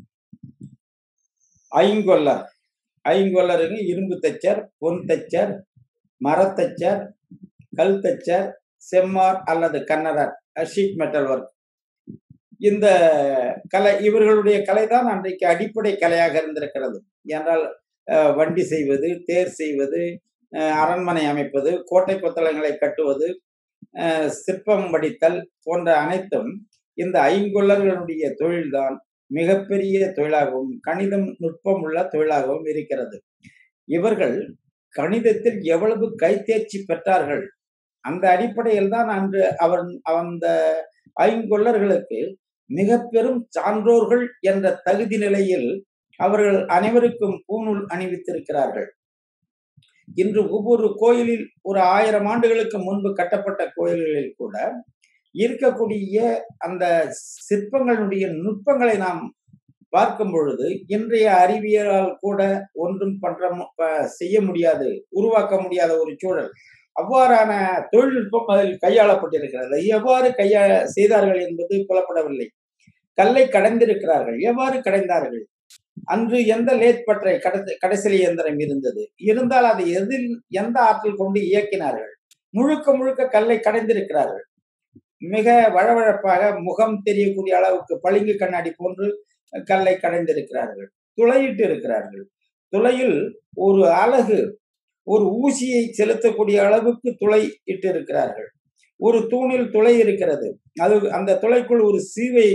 ஐங்கொல்லர் ஐங்கொல்லருங்க இரும்பு தச்சர் பொன் தச்சர் மரத்தச்சர் கல் தச்சர் செம்மார் அல்லது கன்னடர் ஷீட் மெட்டல் ஒர்க் இந்த கலை இவர்களுடைய கலை தான் அன்றைக்கு அடிப்படை கலையாக இருந்திருக்கிறது என்றால் வண்டி செய்வது தேர் செய்வது அரண்மனை அமைப்பது கோட்டை கொத்தளங்களை கட்டுவது சிற்பம் வடித்தல் போன்ற அனைத்தும் இந்த ஐங்கொல்லர்களுடைய தொழில்தான் மிகப்பெரிய தொழிலாகவும் கணிதம் நுட்பம் உள்ள தொழிலாகவும் இருக்கிறது இவர்கள் கணிதத்தில் எவ்வளவு கைத்தேர்ச்சி பெற்றார்கள் அந்த அடிப்படையில் தான் அன்று அவர் அந்த ஐங்கொல்லர்களுக்கு மிக பெரும் சான்றோர்கள் என்ற தகுதி நிலையில் அவர்கள் அனைவருக்கும் பூநூல் அணிவித்திருக்கிறார்கள் இன்று ஒவ்வொரு கோயிலில் ஒரு ஆயிரம் ஆண்டுகளுக்கு முன்பு கட்டப்பட்ட கோயில்களில் கூட இருக்கக்கூடிய அந்த சிற்பங்களுடைய நுட்பங்களை நாம் பார்க்கும் பொழுது இன்றைய அறிவியலால் கூட ஒன்றும் பண்ற செய்ய முடியாது உருவாக்க முடியாத ஒரு சூழல் அவ்வாறான தொழில்நுட்பம் அதில் கையாளப்பட்டிருக்கிறது எவ்வாறு கையா செய்தார்கள் என்பது புலப்படவில்லை கல்லை கடைந்திருக்கிறார்கள் எவ்வாறு கடைந்தார்கள் அன்று எந்த லேத் பற்றை கடை கடைசிலி இயந்திரம் இருந்தது இருந்தால் அதை எதில் எந்த ஆற்றல் கொண்டு இயக்கினார்கள் முழுக்க முழுக்க கல்லை கடைந்திருக்கிறார்கள் மிக வழவழப்பாக முகம் தெரியக்கூடிய அளவுக்கு பளிங்கு கண்ணாடி போன்று கல்லை கடைந்திருக்கிறார்கள் துளையிட்டு இருக்கிறார்கள் துளையில் ஒரு அழகு ஒரு ஊசியை செலுத்தக்கூடிய அளவுக்கு துளை இட்டு இருக்கிறார்கள் ஒரு தூணில் துளை இருக்கிறது அது அந்த துளைக்குள் ஒரு சீவை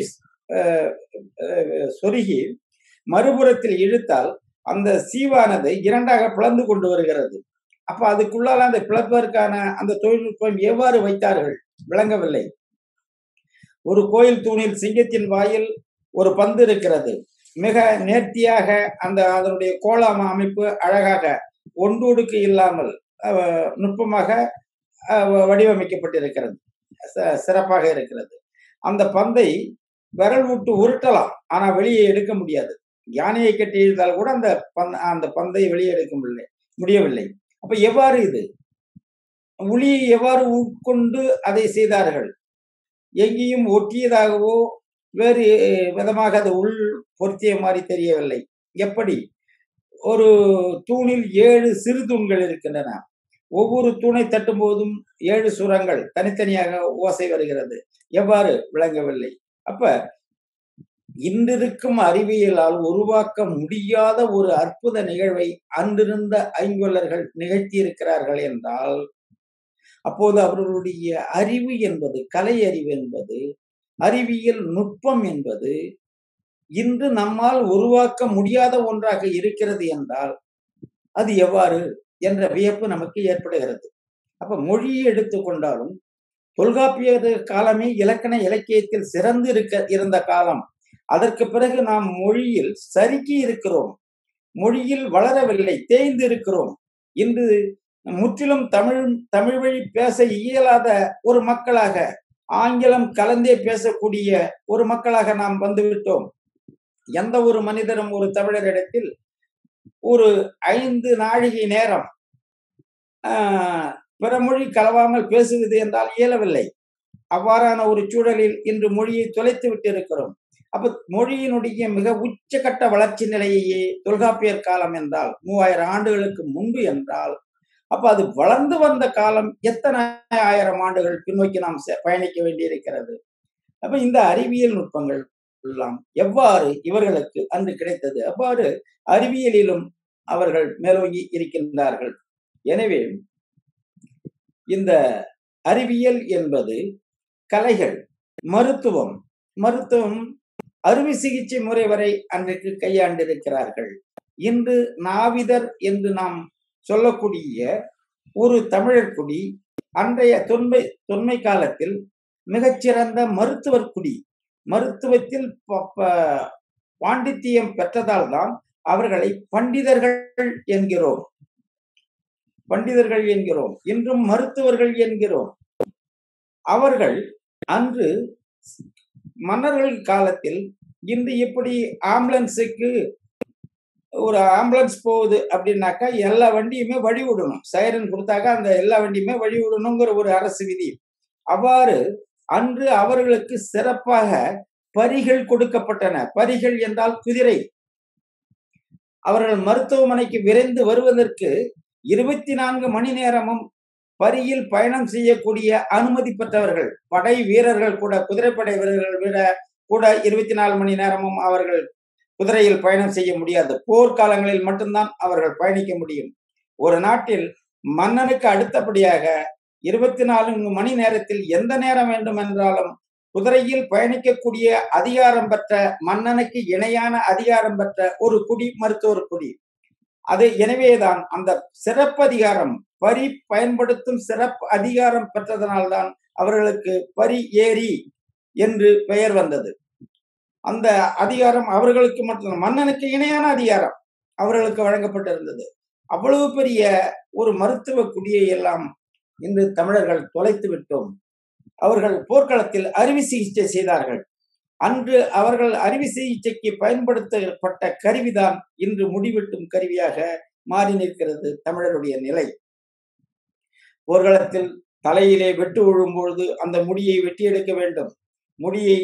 சொருகி மறுபுறத்தில் இழுத்தால் அந்த சீவானது இரண்டாக பிளந்து கொண்டு வருகிறது அப்ப அதுக்குள்ளால அந்த பிளப்பதற்கான அந்த தொழில்நுட்பம் எவ்வாறு வைத்தார்கள் விளங்கவில்லை ஒரு கோயில் தூணில் சிங்கத்தின் வாயில் ஒரு பந்து இருக்கிறது மிக நேர்த்தியாக அந்த அதனுடைய கோலம் அமைப்பு அழகாக ஒன்றோடுக்கு இல்லாமல் நுட்பமாக வடிவமைக்கப்பட்டிருக்கிறது சிறப்பாக இருக்கிறது அந்த பந்தை விரல் விட்டு உருட்டலாம் ஆனா வெளியே எடுக்க முடியாது யானையை கட்டி இழுத்தால் கூட அந்த பந்த் அந்த பந்தை வெளியே எடுக்க முடியல முடியவில்லை அப்ப எவ்வாறு இது உளியை எவ்வாறு உட்கொண்டு அதை செய்தார்கள் எங்கேயும் ஒட்டியதாகவோ வேறு விதமாக அது உள் பொருத்திய மாதிரி தெரியவில்லை எப்படி ஒரு தூணில் ஏழு சிறு தூண்கள் இருக்கின்றன ஒவ்வொரு தூணை தட்டும் போதும் ஏழு சுரங்கள் தனித்தனியாக ஓசை வருகிறது எவ்வாறு விளங்கவில்லை அப்ப இன்றிருக்கும் அறிவியலால் உருவாக்க முடியாத ஒரு அற்புத நிகழ்வை அன்றிருந்த ஐங்கொல்லர்கள் நிகழ்த்தி இருக்கிறார்கள் என்றால் அப்போது அவர்களுடைய அறிவு என்பது கலை அறிவு என்பது அறிவியல் நுட்பம் என்பது இன்று நம்மால் உருவாக்க முடியாத ஒன்றாக இருக்கிறது என்றால் அது எவ்வாறு என்ற வியப்பு நமக்கு ஏற்படுகிறது அப்ப மொழியை எடுத்துக்கொண்டாலும் தொல்காப்பிய காலமே இலக்கண இலக்கியத்தில் சிறந்து இருக்க இருந்த காலம் அதற்கு பிறகு நாம் மொழியில் சறுக்கி இருக்கிறோம் மொழியில் வளரவில்லை தேய்ந்து இருக்கிறோம் இன்று முற்றிலும் தமிழ் தமிழ் வழி பேச இயலாத ஒரு மக்களாக ஆங்கிலம் கலந்தே பேசக்கூடிய ஒரு மக்களாக நாம் வந்துவிட்டோம் எந்த ஒரு மனிதரும் ஒரு தமிழரிடத்தில் ஒரு ஐந்து நாழிகை நேரம் பிற மொழி கலவாமல் பேசுவது என்றால் இயலவில்லை அவ்வாறான ஒரு சூழலில் இன்று மொழியை தொலைத்து விட்டு இருக்கிறோம் அப்ப மொழியினுடைய மிக உச்சகட்ட வளர்ச்சி நிலையையே தொல்காப்பியர் காலம் என்றால் மூவாயிரம் ஆண்டுகளுக்கு முன்பு என்றால் அப்ப அது வளர்ந்து வந்த காலம் எத்தனை ஆயிரம் ஆண்டுகள் பின்னோக்கி நாம் பயணிக்க வேண்டியிருக்கிறது அப்ப இந்த அறிவியல் நுட்பங்கள் எல்லாம் எவ்வாறு இவர்களுக்கு அன்று கிடைத்தது அவ்வாறு அறிவியலிலும் அவர்கள் மேலோங்கி இருக்கின்றார்கள் எனவே இந்த அறிவியல் என்பது கலைகள் மருத்துவம் மருத்துவம் அறுவை சிகிச்சை முறை வரை அன்றைக்கு கையாண்டிருக்கிறார்கள் இன்று நாவிதர் என்று நாம் சொல்லக்கூடிய ஒரு தமிழர் குடி அன்றைய தொன்மை தொன்மை காலத்தில் மிகச்சிறந்த மருத்துவர் குடி மருத்துவத்தில் பாண்டித்தியம் பெற்றதால் தான் அவர்களை பண்டிதர்கள் என்கிறோம் பண்டிதர்கள் என்கிறோம் இன்றும் மருத்துவர்கள் என்கிறோம் அவர்கள் அன்று மன்னர்கள் காலத்தில் இன்று எப்படி ஆம்புலன்ஸுக்கு ஒரு ஆம்புலன்ஸ் போகுது அப்படின்னாக்கா எல்லா வண்டியுமே வழி விடணும் சைரன் கொடுத்தாக்கா அந்த எல்லா வண்டியுமே வழி விடணுங்கிற ஒரு அரசு விதி அவ்வாறு அன்று அவர்களுக்கு சிறப்பாக பரிகள் கொடுக்கப்பட்டன பரிகள் என்றால் குதிரை அவர்கள் மருத்துவமனைக்கு விரைந்து வருவதற்கு இருபத்தி நான்கு மணி நேரமும் பரியில் பயணம் செய்யக்கூடிய அனுமதி பெற்றவர்கள் படை வீரர்கள் கூட குதிரைப்படை வீரர்கள் விட கூட இருபத்தி நாலு மணி நேரமும் அவர்கள் குதிரையில் பயணம் செய்ய முடியாது போர்க்காலங்களில் மட்டும்தான் அவர்கள் பயணிக்க முடியும் ஒரு நாட்டில் மன்னனுக்கு அடுத்தபடியாக இருபத்தி நான்கு மணி நேரத்தில் எந்த நேரம் வேண்டும் என்றாலும் குதிரையில் பயணிக்கக்கூடிய அதிகாரம் பெற்ற மன்னனுக்கு இணையான அதிகாரம் பெற்ற ஒரு குடி மருத்துவர் குடி அது எனவேதான் அந்த சிறப்பு அதிகாரம் பரி பயன்படுத்தும் சிறப்பு அதிகாரம் பெற்றதனால்தான் அவர்களுக்கு பரி ஏரி என்று பெயர் வந்தது அந்த அதிகாரம் அவர்களுக்கு மட்டும் மன்னனுக்கு இணையான அதிகாரம் அவர்களுக்கு வழங்கப்பட்டிருந்தது அவ்வளவு பெரிய ஒரு மருத்துவ குடியை எல்லாம் இன்று தமிழர்கள் தொலைத்து விட்டோம் அவர்கள் போர்க்களத்தில் அறுவை சிகிச்சை செய்தார்கள் அன்று அவர்கள் அறுவை சிகிச்சைக்கு பயன்படுத்தப்பட்ட கருவிதான் இன்று முடிவெட்டும் கருவியாக மாறி நிற்கிறது தமிழருடைய நிலை போர்க்களத்தில் தலையிலே வெட்டு விழும்பொழுது அந்த முடியை வெட்டி எடுக்க வேண்டும் முடியை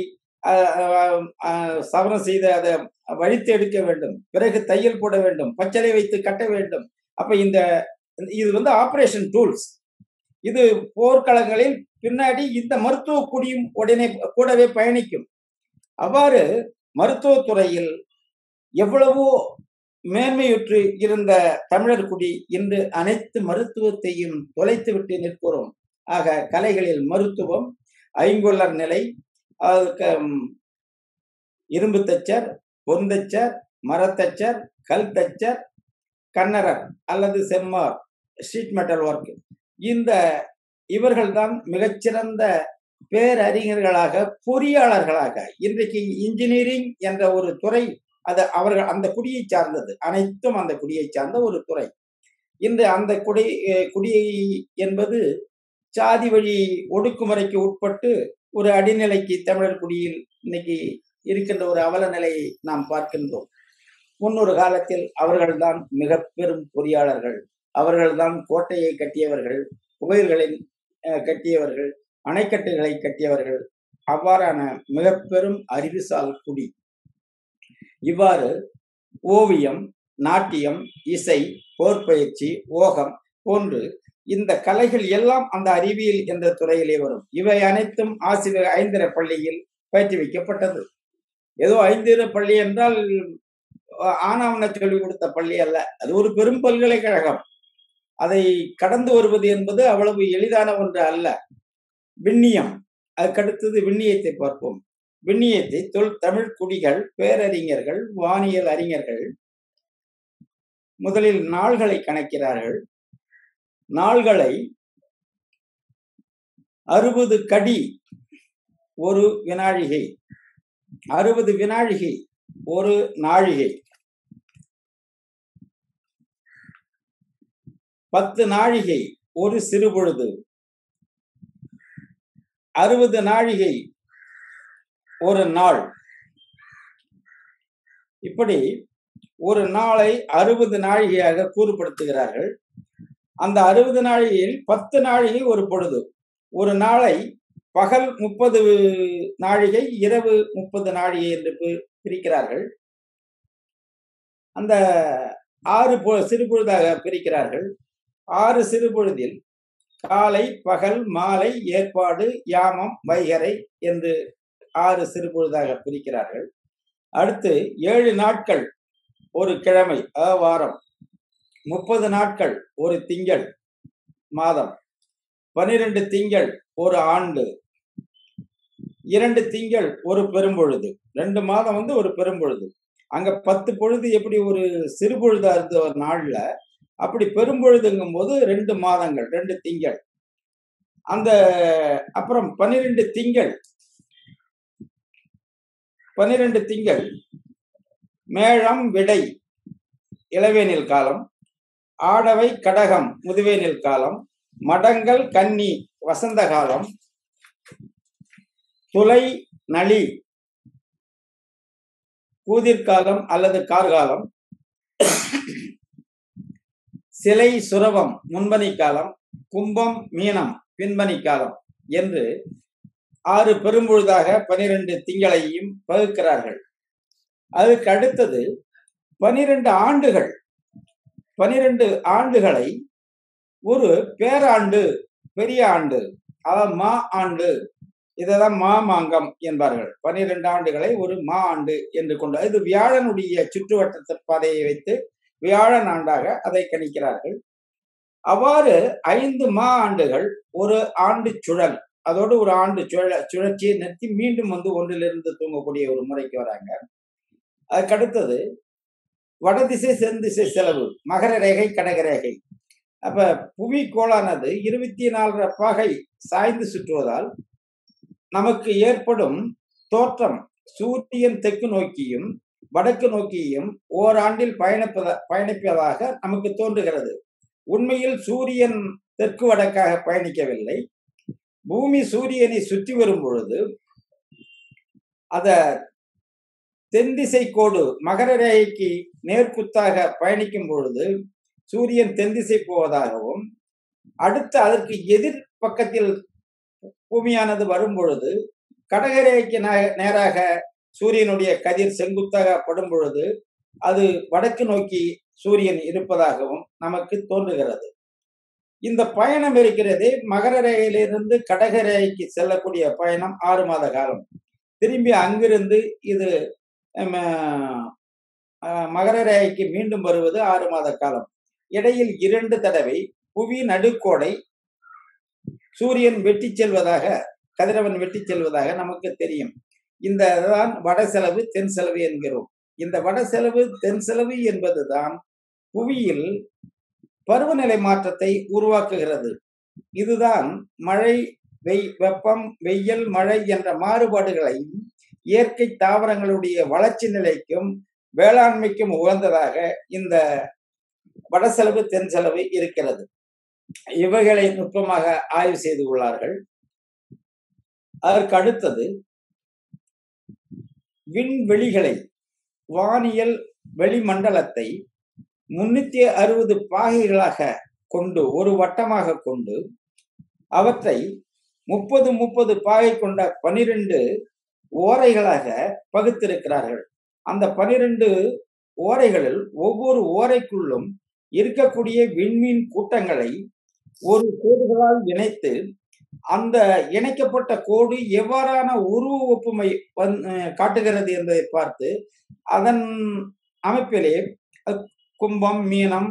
சவரம் செய்து அதை வழித்து எடுக்க வேண்டும் பிறகு தையல் போட வேண்டும் பச்சளை வைத்து கட்ட வேண்டும் அப்ப இந்த இது வந்து ஆபரேஷன் டூல்ஸ் இது போர்க்களங்களில் பின்னாடி இந்த மருத்துவ குடியும் உடனே கூடவே பயணிக்கும் அவ்வாறு மருத்துவத்துறையில் எவ்வளவோ மேன்மையுற்று இருந்த தமிழர் குடி இன்று அனைத்து மருத்துவத்தையும் தொலைத்து விட்டு நிற்கிறோம் ஆக கலைகளில் மருத்துவம் ஐங்கொல்லர் நிலை அதுக்கு இரும்பு தச்சர் பொந்தச்சர் மரத்தச்சர் கல் தச்சர் கன்னரர் அல்லது செம்மார் ஷீட் மெட்டல் ஒர்க் இந்த இவர்கள்தான் மிகச்சிறந்த பேரறிஞர்களாக பொறியாளர்களாக இன்றைக்கு இன்ஜினியரிங் என்ற ஒரு துறை அது அவர்கள் அந்த குடியை சார்ந்தது அனைத்தும் அந்த குடியை சார்ந்த ஒரு துறை இன்று அந்த குடி குடியை என்பது சாதி வழி ஒடுக்குமுறைக்கு உட்பட்டு ஒரு அடிநிலைக்கு தமிழர் குடியில் இன்னைக்கு இருக்கின்ற ஒரு அவல நிலையை நாம் பார்க்கின்றோம் முன்னொரு காலத்தில் அவர்கள்தான் மிக பெரும் பொறியாளர்கள் அவர்கள்தான் கோட்டையை கட்டியவர்கள் கோயில்களில் அஹ், கட்டியவர்கள் அணைக்கட்டுகளை கட்டியவர்கள் அவ்வாறான மிக பெரும் அறிவுசால் குடி இவ்வாறு ஓவியம் நாட்டியம் இசை போர்ப்பயிற்சி ஓகம் போன்று இந்த கலைகள் எல்லாம் அந்த அறிவியல் என்ற துறையிலே வரும் இவை அனைத்தும் ஆசிரியர் ஐந்திர பள்ளியில் பயிற்றுவிக்கப்பட்டது ஏதோ ஐந்திர பள்ளி என்றால் அஹ், ஆனாவன சொல்லிக் கொடுத்த பள்ளி அல்ல அது ஒரு பெரும் பல்கலைக்கழகம் அதை கடந்து வருவது என்பது அவ்வளவு எளிதான ஒன்று அல்ல விண்ணியம் அதுக்கடுத்தது விண்ணியத்தை பார்ப்போம் விண்ணியத்தை தொல் தமிழ் குடிகள் பேரறிஞர்கள் வானியல் அறிஞர்கள் முதலில் நாள்களை கணக்கிறார்கள் நாள்களை அறுபது கடி ஒரு வினாழிகை அறுபது வினாழிகை ஒரு நாழிகை பத்து நாழிகை ஒரு சிறுபொழுது அறுபது நாழிகை ஒரு நாள் இப்படி ஒரு நாளை அறுபது நாழிகையாக கூறுபடுத்துகிறார்கள் அந்த அறுபது நாழிகையில் பத்து நாழிகை ஒரு பொழுது ஒரு நாளை பகல் முப்பது நாழிகை இரவு முப்பது நாழிகை என்று பி- பிரிக்கிறார்கள் அந்த ஆறு பொ- சிறுபொழுதாக பிரிக்கிறார்கள் ஆறு சிறுபொழுதில் காலை பகல் மாலை ஏற்பாடு யாமம் வைகரை என்று ஆறு சிறுபொழுதாக பிரிக்கிறார்கள் அடுத்து ஏழு நாட்கள் ஒரு கிழமை அ வாரம் முப்பது நாட்கள் ஒரு திங்கள் மாதம் பனிரெண்டு திங்கள் ஒரு ஆண்டு இரண்டு திங்கள் ஒரு பெரும்பொழுது ரெண்டு மாதம் வந்து ஒரு பெரும்பொழுது அங்க பத்து பொழுது எப்படி ஒரு சிறு பொழுதா இருந்த ஒரு நாள்ல அப்படி பெரும்பொழுதுங்கும் போது ரெண்டு மாதங்கள் ரெண்டு திங்கள் அந்த அப்புறம் பன்னிரெண்டு திங்கள் பன்னிரெண்டு திங்கள் மேளம் விடை இளவேனில் காலம் ஆடவை கடகம் முதுவேனில் காலம் மடங்கள் கன்னி வசந்த காலம் துளை நளி கூதிர்காலம் அல்லது கார்காலம் சிலை சுரவம் முன்பனி காலம் கும்பம் மீனம் பின்பனி காலம் என்று ஆறு பெரும்பொழுதாக பனிரெண்டு திங்களையும் வகுக்கிறார்கள் அதுக்கு அடுத்தது பனிரெண்டு ஆண்டுகள் பனிரெண்டு ஆண்டுகளை ஒரு பேராண்டு பெரிய ஆண்டு அதாவது மா ஆண்டு இதைதான் மாமாங்கம் என்பார்கள் பனிரெண்டு ஆண்டுகளை ஒரு மா ஆண்டு என்று கொண்டு இது வியாழனுடைய சுற்றுவட்டத்து பாதையை வைத்து வியாழன் ஆண்டாக அதை கணிக்கிறார்கள் அவ்வாறு ஐந்து மா ஆண்டுகள் ஒரு ஆண்டு சுழல் அதோடு ஒரு ஆண்டு சுழ சுழற்சியை நிறுத்தி மீண்டும் வந்து ஒன்றிலிருந்து தூங்கக்கூடிய ஒரு முறைக்கு வராங்க அதுக்கடுத்தது வடதிசை செந்திசை செலவு மகர ரேகை கடக ரேகை அப்ப புவி கோளானது இருபத்தி நாலரை பாகை சாய்ந்து சுற்றுவதால் நமக்கு ஏற்படும் தோற்றம் சூரியன் தெற்கு நோக்கியும் வடக்கு நோக்கியும் ஓராண்டில் பயணிப்பத பயணிப்பதாக நமக்கு தோன்றுகிறது உண்மையில் சூரியன் தெற்கு வடக்காக பயணிக்கவில்லை பூமி சூரியனை சுற்றி வரும் பொழுது அத தென்திசை கோடு மகர ரேகைக்கு நேர்குத்தாக பயணிக்கும் பொழுது சூரியன் தென்திசை போவதாகவும் அடுத்து அதற்கு எதிர் பக்கத்தில் பூமியானது வரும் பொழுது கடகரேகைக்கு நே- நேராக சூரியனுடைய கதிர் செங்குத்தாக படும் பொழுது அது வடக்கு நோக்கி சூரியன் இருப்பதாகவும் நமக்கு தோன்றுகிறது இந்த பயணம் இருக்கிறதே மகர ரேகையிலிருந்து கடக ரேகைக்கு செல்லக்கூடிய பயணம் ஆறு மாத காலம் திரும்பி அங்கிருந்து இது ஹம், அஹ், மகர ரேகைக்கு மீண்டும் வருவது ஆறு மாத காலம் இடையில் இரண்டு தடவை புவி நடுக்கோடை சூரியன் வெட்டி செல்வதாக கதிரவன் வெட்டி செல்வதாக நமக்கு தெரியும் இந்த தான் வட செலவு தென் செலவு என்கிறோம் இந்த வட செலவு தென் செலவு என்பதுதான் புவியில் பருவநிலை மாற்றத்தை உருவாக்குகிறது இதுதான் மழை வெய் வெப்பம் வெயில் மழை என்ற மாறுபாடுகளையும் இயற்கை தாவரங்களுடைய வளர்ச்சி நிலைக்கும் வேளாண்மைக்கும் உகந்ததாக இந்த வடசெலவு தென் செலவு இருக்கிறது இவைகளை நுட்பமாக ஆய்வு செய்து உள்ளார்கள் அதற்கு அடுத்தது விண்வெளிகளை வானியல் வெளிமண்டலத்தை முன்னூத்தி அறுபது பாகைகளாக கொண்டு ஒரு வட்டமாக கொண்டு அவற்றை முப்பது முப்பது பாகை கொண்ட பனிரெண்டு ஓரைகளாக பகுத்திருக்கிறார்கள் அந்த பனிரெண்டு ஓரைகளில் ஒவ்வொரு ஓரைக்குள்ளும் இருக்கக்கூடிய விண்மீன் கூட்டங்களை ஒரு கோடுகளால் இணைத்து அந்த இணைக்கப்பட்ட கோடு எவ்வாறான உருவ ஒப்புமை வந் காட்டுகிறது என்பதை பார்த்து அதன் அமைப்பிலே கும்பம் மீனம்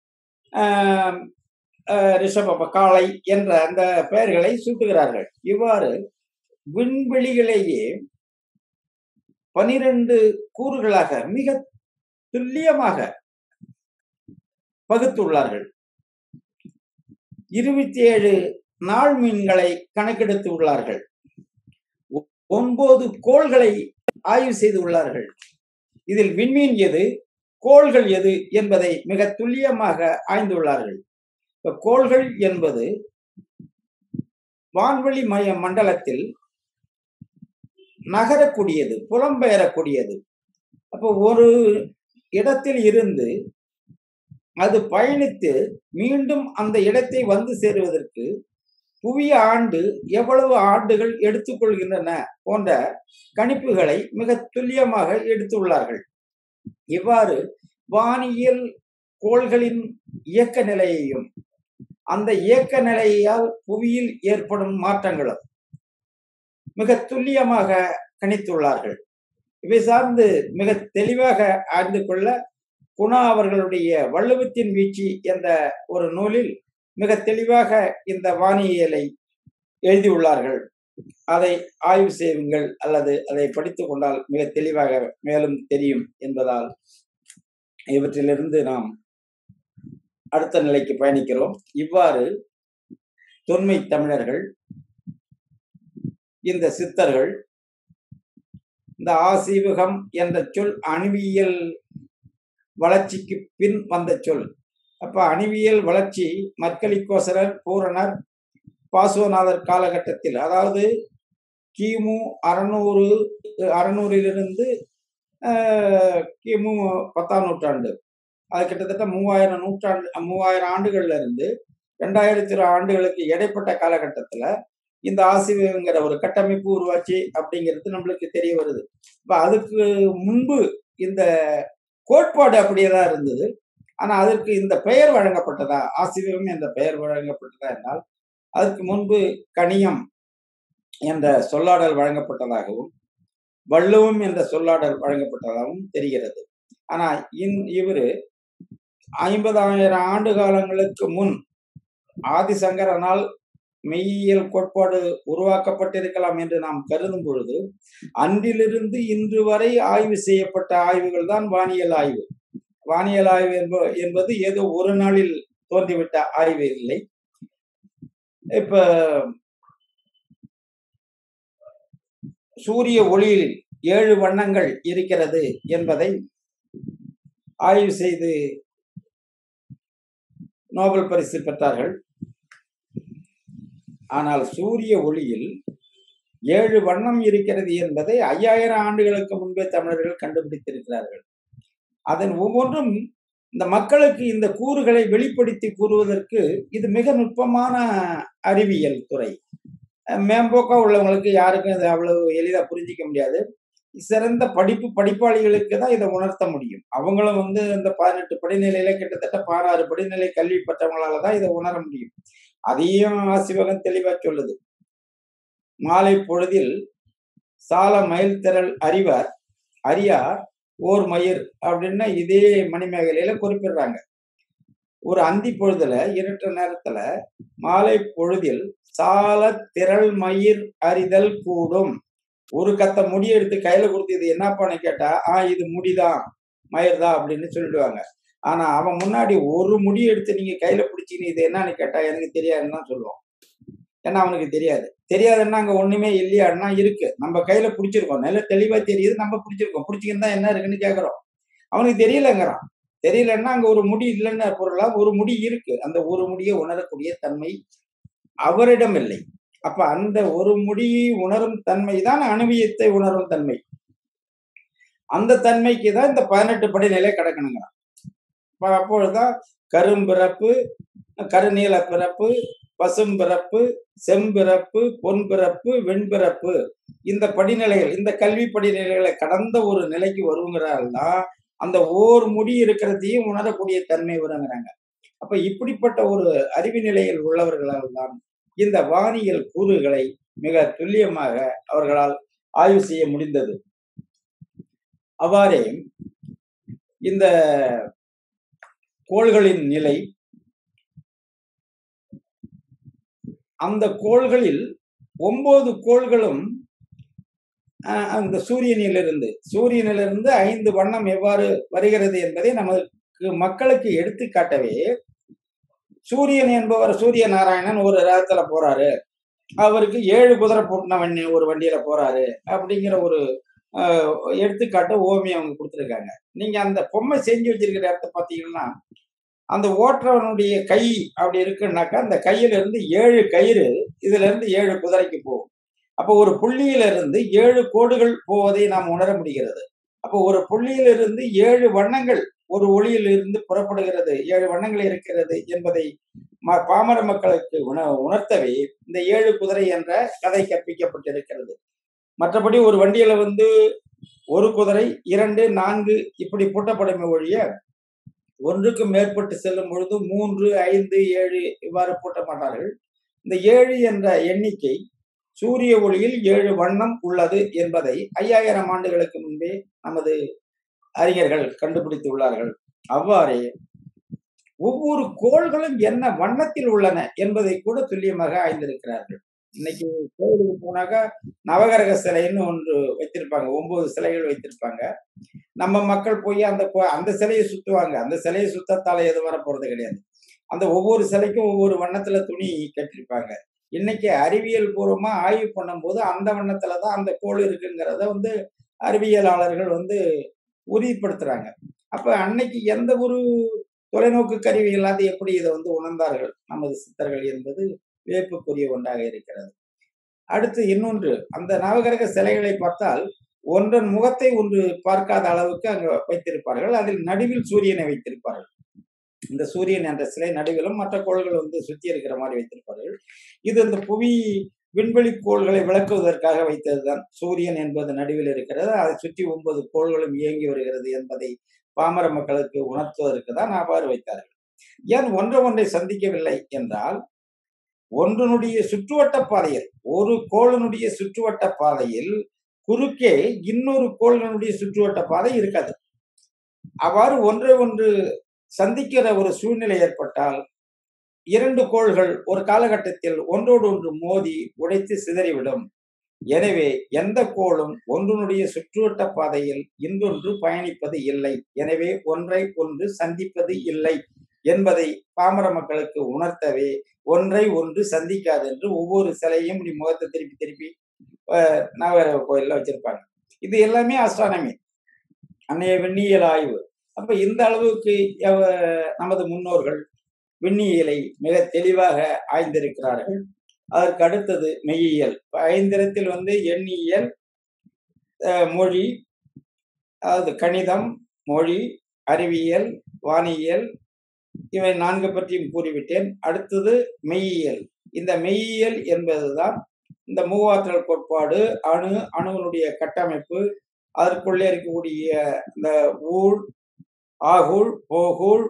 ரிஷப காளை என்ற அந்த பெயர்களை சூட்டுகிறார்கள் இவ்வாறு விண்வெளிகளையே பனிரெண்டு கூறுகளாக மிக துல்லியமாக பகுத்துள்ளார்கள் இருபத்தி ஏழு நாள் மீன்களை கணக்கெடுத்து உள்ளார்கள் ஒன்பது கோள்களை ஆய்வு செய்து உள்ளார்கள் இதில் விண்மீன் எது கோள்கள் எது என்பதை மிக துல்லியமாக ஆய்ந்துள்ளார்கள் இப்ப கோள்கள் என்பது வான்வெளி மய மண்டலத்தில் நகரக்கூடியது புலம்பெயரக்கூடியது அப்போ ஒரு இடத்தில் இருந்து அது பயணித்து மீண்டும் அந்த இடத்தை வந்து சேருவதற்கு புவிய ஆண்டு எவ்வளவு ஆண்டுகள் எடுத்துக்கொள்கின்றன போன்ற கணிப்புகளை மிக துல்லியமாக எடுத்துள்ளார்கள் இவ்வாறு வானியல் கோள்களின் இயக்க நிலையையும் அந்த இயக்க நிலையால் புவியில் ஏற்படும் மாற்றங்களும் மிக துல்லியமாக கணித்துள்ளார்கள் இவை சார்ந்து மிக தெளிவாக அறிந்து கொள்ள குணா அவர்களுடைய வள்ளுவத்தின் வீழ்ச்சி என்ற ஒரு நூலில் மிக தெளிவாக இந்த வானியலை எழுதியுள்ளார்கள் அதை ஆய்வு செய்யுங்கள் அல்லது அதை படித்து கொண்டால் மிக தெளிவாக மேலும் தெரியும் என்பதால் இவற்றிலிருந்து நாம் அடுத்த நிலைக்கு பயணிக்கிறோம் இவ்வாறு தொன்மை தமிழர்கள் இந்த சித்தர்கள் இந்த ஆசீவகம் என்ற சொல் அணுவியல் வளர்ச்சிக்கு பின் வந்த சொல் அப்ப அணுவியல் வளர்ச்சி மற்களிக்கோசரர் பூரணர் பாசுவநாதர் காலகட்டத்தில் அதாவது கிமு அறநூறு அறநூறிலிருந்து கிமு பத்தாம் நூற்றாண்டு அது கிட்டத்தட்ட மூவாயிரம் நூற்றாண்டு மூவாயிரம் ஆண்டுகள்ல இருந்து ரெண்டாயிரத்தி இரு ஆண்டுகளுக்கு இடைப்பட்ட காலகட்டத்துல இந்த ஆசிரியங்கிற ஒரு கட்டமைப்பு உருவாச்சு அப்படிங்கிறது நம்மளுக்கு தெரிய வருது இப்ப அதுக்கு முன்பு இந்த கோட்பாடு அப்படியே தான் இருந்தது ஆனா அதற்கு இந்த பெயர் வழங்கப்பட்டதா ஆசிரியம் என்ற பெயர் வழங்கப்பட்டதா என்றால் அதற்கு முன்பு கணியம் என்ற சொல்லாடல் வழங்கப்பட்டதாகவும் வள்ளுவம் என்ற சொல்லாடல் வழங்கப்பட்டதாகவும் தெரிகிறது ஆனா இன் இவரு ஐம்பதாயிரம் ஆண்டு காலங்களுக்கு முன் ஆதிசங்கரனால் மெய்யியல் கோட்பாடு உருவாக்கப்பட்டிருக்கலாம் என்று நாம் கருதும் பொழுது அன்றிலிருந்து இன்று வரை ஆய்வு செய்யப்பட்ட ஆய்வுகள் தான் வானியல் ஆய்வு வானியல் ஆய்வு என்ப என்பது ஏதோ ஒரு நாளில் தோன்றிவிட்ட ஆய்வு இல்லை இப்ப சூரிய ஒளியில் ஏழு வண்ணங்கள் இருக்கிறது என்பதை ஆய்வு செய்து நோபல் பரிசு பெற்றார்கள் ஆனால் சூரிய ஒளியில் ஏழு வண்ணம் இருக்கிறது என்பதை ஐயாயிரம் ஆண்டுகளுக்கு முன்பே தமிழர்கள் கண்டுபிடித்திருக்கிறார்கள் அதன் ஒவ்வொன்றும் இந்த மக்களுக்கு இந்த கூறுகளை வெளிப்படுத்தி கூறுவதற்கு இது மிக நுட்பமான அறிவியல் துறை மேம்போக்கா உள்ளவங்களுக்கு யாருக்கும் இது அவ்வளவு எளிதா புரிஞ்சிக்க முடியாது சிறந்த படிப்பு படிப்பாளிகளுக்கு தான் இதை உணர்த்த முடியும் அவங்களும் வந்து இந்த பதினெட்டு படிநிலையில கிட்டத்தட்ட பதினாறு படிநிலை கல்வி பெற்றவங்களால தான் இதை உணர முடியும் அதையும் ஆசிவகம் தெளிவா சொல்லுது மாலை பொழுதில் சால மயில் திரள் அறிவார் அறியார் ஓர் மயிர் அப்படின்னு இதே மணிமேகலையில குறிப்பிடுறாங்க ஒரு அந்தி பொழுதுல இருட்ட நேரத்துல மாலை பொழுதில் சால திரள் மயிர் அறிதல் கூடும் ஒரு கத்த முடி எடுத்து கையில கொடுத்து இது என்னப்பான்னு கேட்டா ஆஹ் இது முடிதான் மயிர் தான் அப்படின்னு சொல்லிடுவாங்க ஆனா அவன் முன்னாடி ஒரு முடி எடுத்து நீங்க கையில பிடிச்சின்னு இது என்னன்னு கேட்டா எனக்கு தெரியாதுன்னு தான் சொல்லுவான் ஏன்னா அவனுக்கு தெரியாது தெரியாதுன்னா அங்க ஒண்ணுமே இல்லையான்னா இருக்கு நம்ம கையில பிடிச்சிருக்கோம் நல்ல தெளிவா தெரியுது நம்ம பிடிச்சிருக்கோம் பிடிச்சிக்கிருந்தா என்ன இருக்குன்னு கேக்குறோம் அவனுக்கு தெரியலங்கிறான் தெரியலன்னா அங்க ஒரு முடி இல்லைன்னு பொருளா ஒரு முடி இருக்கு அந்த ஒரு முடியை உணரக்கூடிய தன்மை அவரிடம் இல்லை அப்ப அந்த ஒரு முடியை உணரும் தன்மை தான் அணுவியத்தை உணரும் தன்மை அந்த தன்மைக்கு தான் இந்த பதினெட்டு படிநிலை கிடக்கணுங்கிறான் அப்ப அப்பொழுதுதான் கரும்பிறப்பு கருநீல பிறப்பு பசும்பிறப்பு செம்பிறப்பு பொன்பிறப்பு வெண்பிறப்பு இந்த படிநிலைகள் இந்த கல்வி படிநிலைகளை கடந்த ஒரு நிலைக்கு வருங்கிறாருன்னா அந்த ஓர் முடி இருக்கிறதையும் உணரக்கூடிய தன்மை வருங்கிறாங்க அப்ப இப்படிப்பட்ட ஒரு அறிவு நிலையில் உள்ளவர்களால் தான் இந்த வானியல் கூறுகளை மிக துல்லியமாக அவர்களால் ஆய்வு செய்ய முடிந்தது அவ்வாறே இந்த கோள்களின் நிலை அந்த கோள்களில் ஒன்பது கோள்களும் அஹ், அந்த சூரியனிலிருந்து சூரியனிலிருந்து ஐந்து வண்ணம் எவ்வாறு வருகிறது என்பதை நமக்கு மக்களுக்கு எடுத்துக்காட்டவே சூரியன் என்பவர் சூரிய நாராயணன் ஒரு ரகத்துல போறாரு அவருக்கு ஏழு குதிரை பூட்டின வண்டி ஒரு வண்டியில போறாரு அப்படிங்கிற ஒரு அஹ், எடுத்துக்காட்டு ஓமி அவங்க கொடுத்துருக்காங்க நீங்க அந்த பொம்மை செஞ்சு வச்சிருக்கிற இடத்த பார்த்தீங்கன்னா அந்த ஓட்டுறவனுடைய கை அப்படி இருக்குன்னாக்கா அந்த கையில இருந்து ஏழு கயிறு இதுல இருந்து ஏழு குதிரைக்கு போகும் அப்போ ஒரு புள்ளியில இருந்து ஏழு கோடுகள் போவதை நாம் உணர முடிகிறது அப்போ ஒரு புள்ளியில இருந்து ஏழு வண்ணங்கள் ஒரு ஒளியில் இருந்து புறப்படுகிறது ஏழு வண்ணங்கள் இருக்கிறது என்பதை ம- பாமர மக்களுக்கு உண உணர்த்தவே இந்த ஏழு குதிரை என்ற கதை கற்பிக்கப்பட்டிருக்கிறது மற்றபடி ஒரு வண்டியில வந்து ஒரு குதிரை இரண்டு நான்கு இப்படி பூட்டப்படுமே ஒழிய ஒன்றுக்கு மேற்பட்டு செல்லும் பொழுது மூன்று ஐந்து ஏழு இவ்வாறு பூட்ட மாட்டார்கள் இந்த ஏழு என்ற எண்ணிக்கை சூரிய ஒளியில் ஏழு வண்ணம் உள்ளது என்பதை ஐயாயிரம் ஆண்டுகளுக்கு முன்பே நமது அறிஞர்கள் கண்டுபிடித்துள்ளார்கள் அவ்வாறே ஒவ்வொரு கோள்களும் என்ன வண்ணத்தில் உள்ளன என்பதை கூட துல்லியமாக ஆய்ந்திருக்கிறார்கள் இன்னைக்கு கோயிலுக்கு போனாக்கா நவகிரக சிலைன்னு ஒன்று வைத்திருப்பாங்க ஒன்பது சிலைகள் வைத்திருப்பாங்க நம்ம மக்கள் போய் அந்த கோ- அந்த சிலையை சுத்துவாங்க அந்த சிலையை சுத்தத்தால எதுவும் வர போறது கிடையாது அந்த ஒவ்வொரு சிலைக்கும் ஒவ்வொரு வண்ணத்துல துணி கட்டியிருப்பாங்க இன்னைக்கு அறிவியல் பூர்வமா ஆய்வு பண்ணும்போது அந்த வண்ணத்துல தான் அந்த கோள் இருக்குங்கிறத வந்து அறிவியலாளர்கள் வந்து உறுதிப்படுத்துறாங்க அப்ப அன்னைக்கு எந்த ஒரு தொலைநோக்கு கருவி இல்லாத எப்படி இதை வந்து உணர்ந்தார்கள் நமது சித்தர்கள் என்பது வியப்புக்குரிய ஒன்றாக இருக்கிறது அடுத்து இன்னொன்று அந்த நவகிரக சிலைகளை பார்த்தால் ஒன்றன் முகத்தை ஒன்று பார்க்காத அளவுக்கு அங்க வைத்திருப்பார்கள் அதில் நடுவில் சூரியனை வைத்திருப்பார்கள் இந்த சூரியன் என்ற சிலை நடுவிலும் மற்ற கோள்கள் வந்து சுத்தி இருக்கிற மாதிரி வைத்திருப்பார்கள் இது இந்த புவி விண்வெளி கோள்களை விளக்குவதற்காக வைத்ததுதான் சூரியன் என்பது நடுவில் இருக்கிறது அதை சுற்றி ஒன்பது கோள்களும் இயங்கி வருகிறது என்பதை பாமர மக்களுக்கு உணர்த்துவதற்கு தான் அவ்வாறு வைத்தார்கள் ஏன் ஒன்றை ஒன்றை சந்திக்கவில்லை என்றால் ஒன்றினுடைய சுற்றுவட்ட பாதையில் ஒரு கோளினுடைய சுற்றுவட்ட பாதையில் குறுக்கே இன்னொரு கோள்களுடைய சுற்றுவட்ட பாதை இருக்காது அவ்வாறு ஒன்றை ஒன்று சந்திக்கிற ஒரு சூழ்நிலை ஏற்பட்டால் இரண்டு கோள்கள் ஒரு காலகட்டத்தில் ஒன்றோடு ஒன்று மோதி உடைத்து சிதறிவிடும் எனவே எந்த கோளும் ஒன்றினுடைய சுற்றுவட்ட பாதையில் இன்னொன்று பயணிப்பது இல்லை எனவே ஒன்றை ஒன்று சந்திப்பது இல்லை என்பதை பாமர மக்களுக்கு உணர்த்தவே ஒன்றை ஒன்று சந்திக்காது என்று ஒவ்வொரு சிலையும் இப்படி முகத்தை திருப்பி திருப்பி அஹ், நவகிரக கோயில்ல வச்சிருப்பாங்க இது எல்லாமே அஸ்ட்ரானமி அன்னைய விண்ணியல் ஆய்வு அப்ப இந்த அளவுக்கு எவ- நமது முன்னோர்கள் விண்ணியலை மிக தெளிவாக ஆய்ந்திருக்கிறார்கள் அதற்கு அடுத்தது மெய்யியல் இப்ப ஐந்திரத்தில் வந்து எண்ணியல் அஹ், மொழி அதாவது கணிதம் மொழி அறிவியல் வானியல் இவை நான்கு பற்றியும் கூறிவிட்டேன் அடுத்தது மெய்யியல் இந்த மெய்யியல் என்பதுதான் இந்த மூவாற்றல் கோட்பாடு அணு அணுவினுடைய கட்டமைப்பு அதற்குள்ளே இருக்கக்கூடிய இந்த ஊழ் ஆகூழ் போகூழ்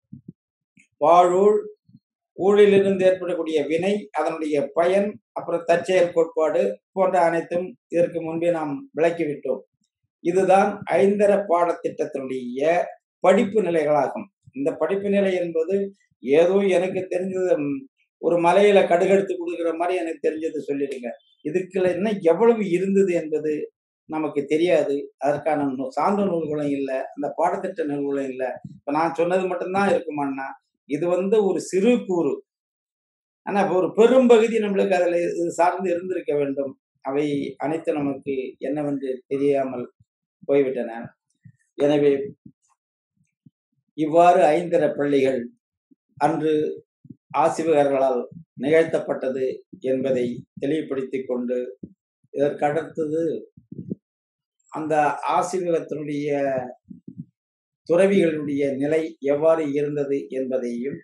வாழூழ் ஊழிலிருந்து ஏற்படக்கூடிய வினை அதனுடைய பயன் அப்புறம் தற்செயல் கோட்பாடு போன்ற அனைத்தும் இதற்கு முன்பே நாம் விளக்கிவிட்டோம் இதுதான் ஐந்தர பாடத்திட்டத்தினுடைய படிப்பு நிலைகளாகும் இந்த படிப்பு நிலை என்பது ஏதோ எனக்கு தெரிஞ்சது ம், ஒரு மலையில கடுகெடுத்து கொடுக்குற மாதிரி எனக்கு தெரிஞ்சது சொல்லிடுங்க இதுக்குள்ள இன்னும் எவ்வளவு இருந்தது என்பது நமக்கு தெரியாது அதற்கான நூ- சான்று நூல்களும் இல்லை அந்த பாடத்திட்ட நூல்களும் இல்லை இப்ப நான் சொன்னது மட்டும்தான் இருக்குமான்னா இது வந்து ஒரு சிறு கூறு ஆனா இப்ப ஒரு பெரும்பகுதி நம்மளுக்கு அதுல இது சார்ந்து இருந்திருக்க வேண்டும் அவை அனைத்தும் நமக்கு என்னவென்று தெரியாமல் போய்விட்டன எனவே இவ்வாறு ஐந்தர பள்ளிகள் அன்று ஆசிவகர்களால் நிகழ்த்தப்பட்டது என்பதை தெளிவுபடுத்திக் கொண்டு இதற்கடுத்தது அந்த ஆசிவகத்தினுடைய துறவிகளுடைய நிலை எவ்வாறு இருந்தது என்பதையும்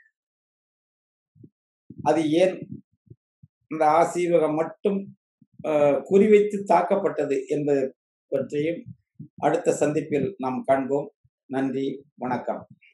அது ஏன் இந்த ஆசீவகம் மட்டும் அஹ், குறிவைத்து தாக்கப்பட்டது என்பது பற்றியும் அடுத்த சந்திப்பில் நாம் காண்போம் நன்றி வணக்கம்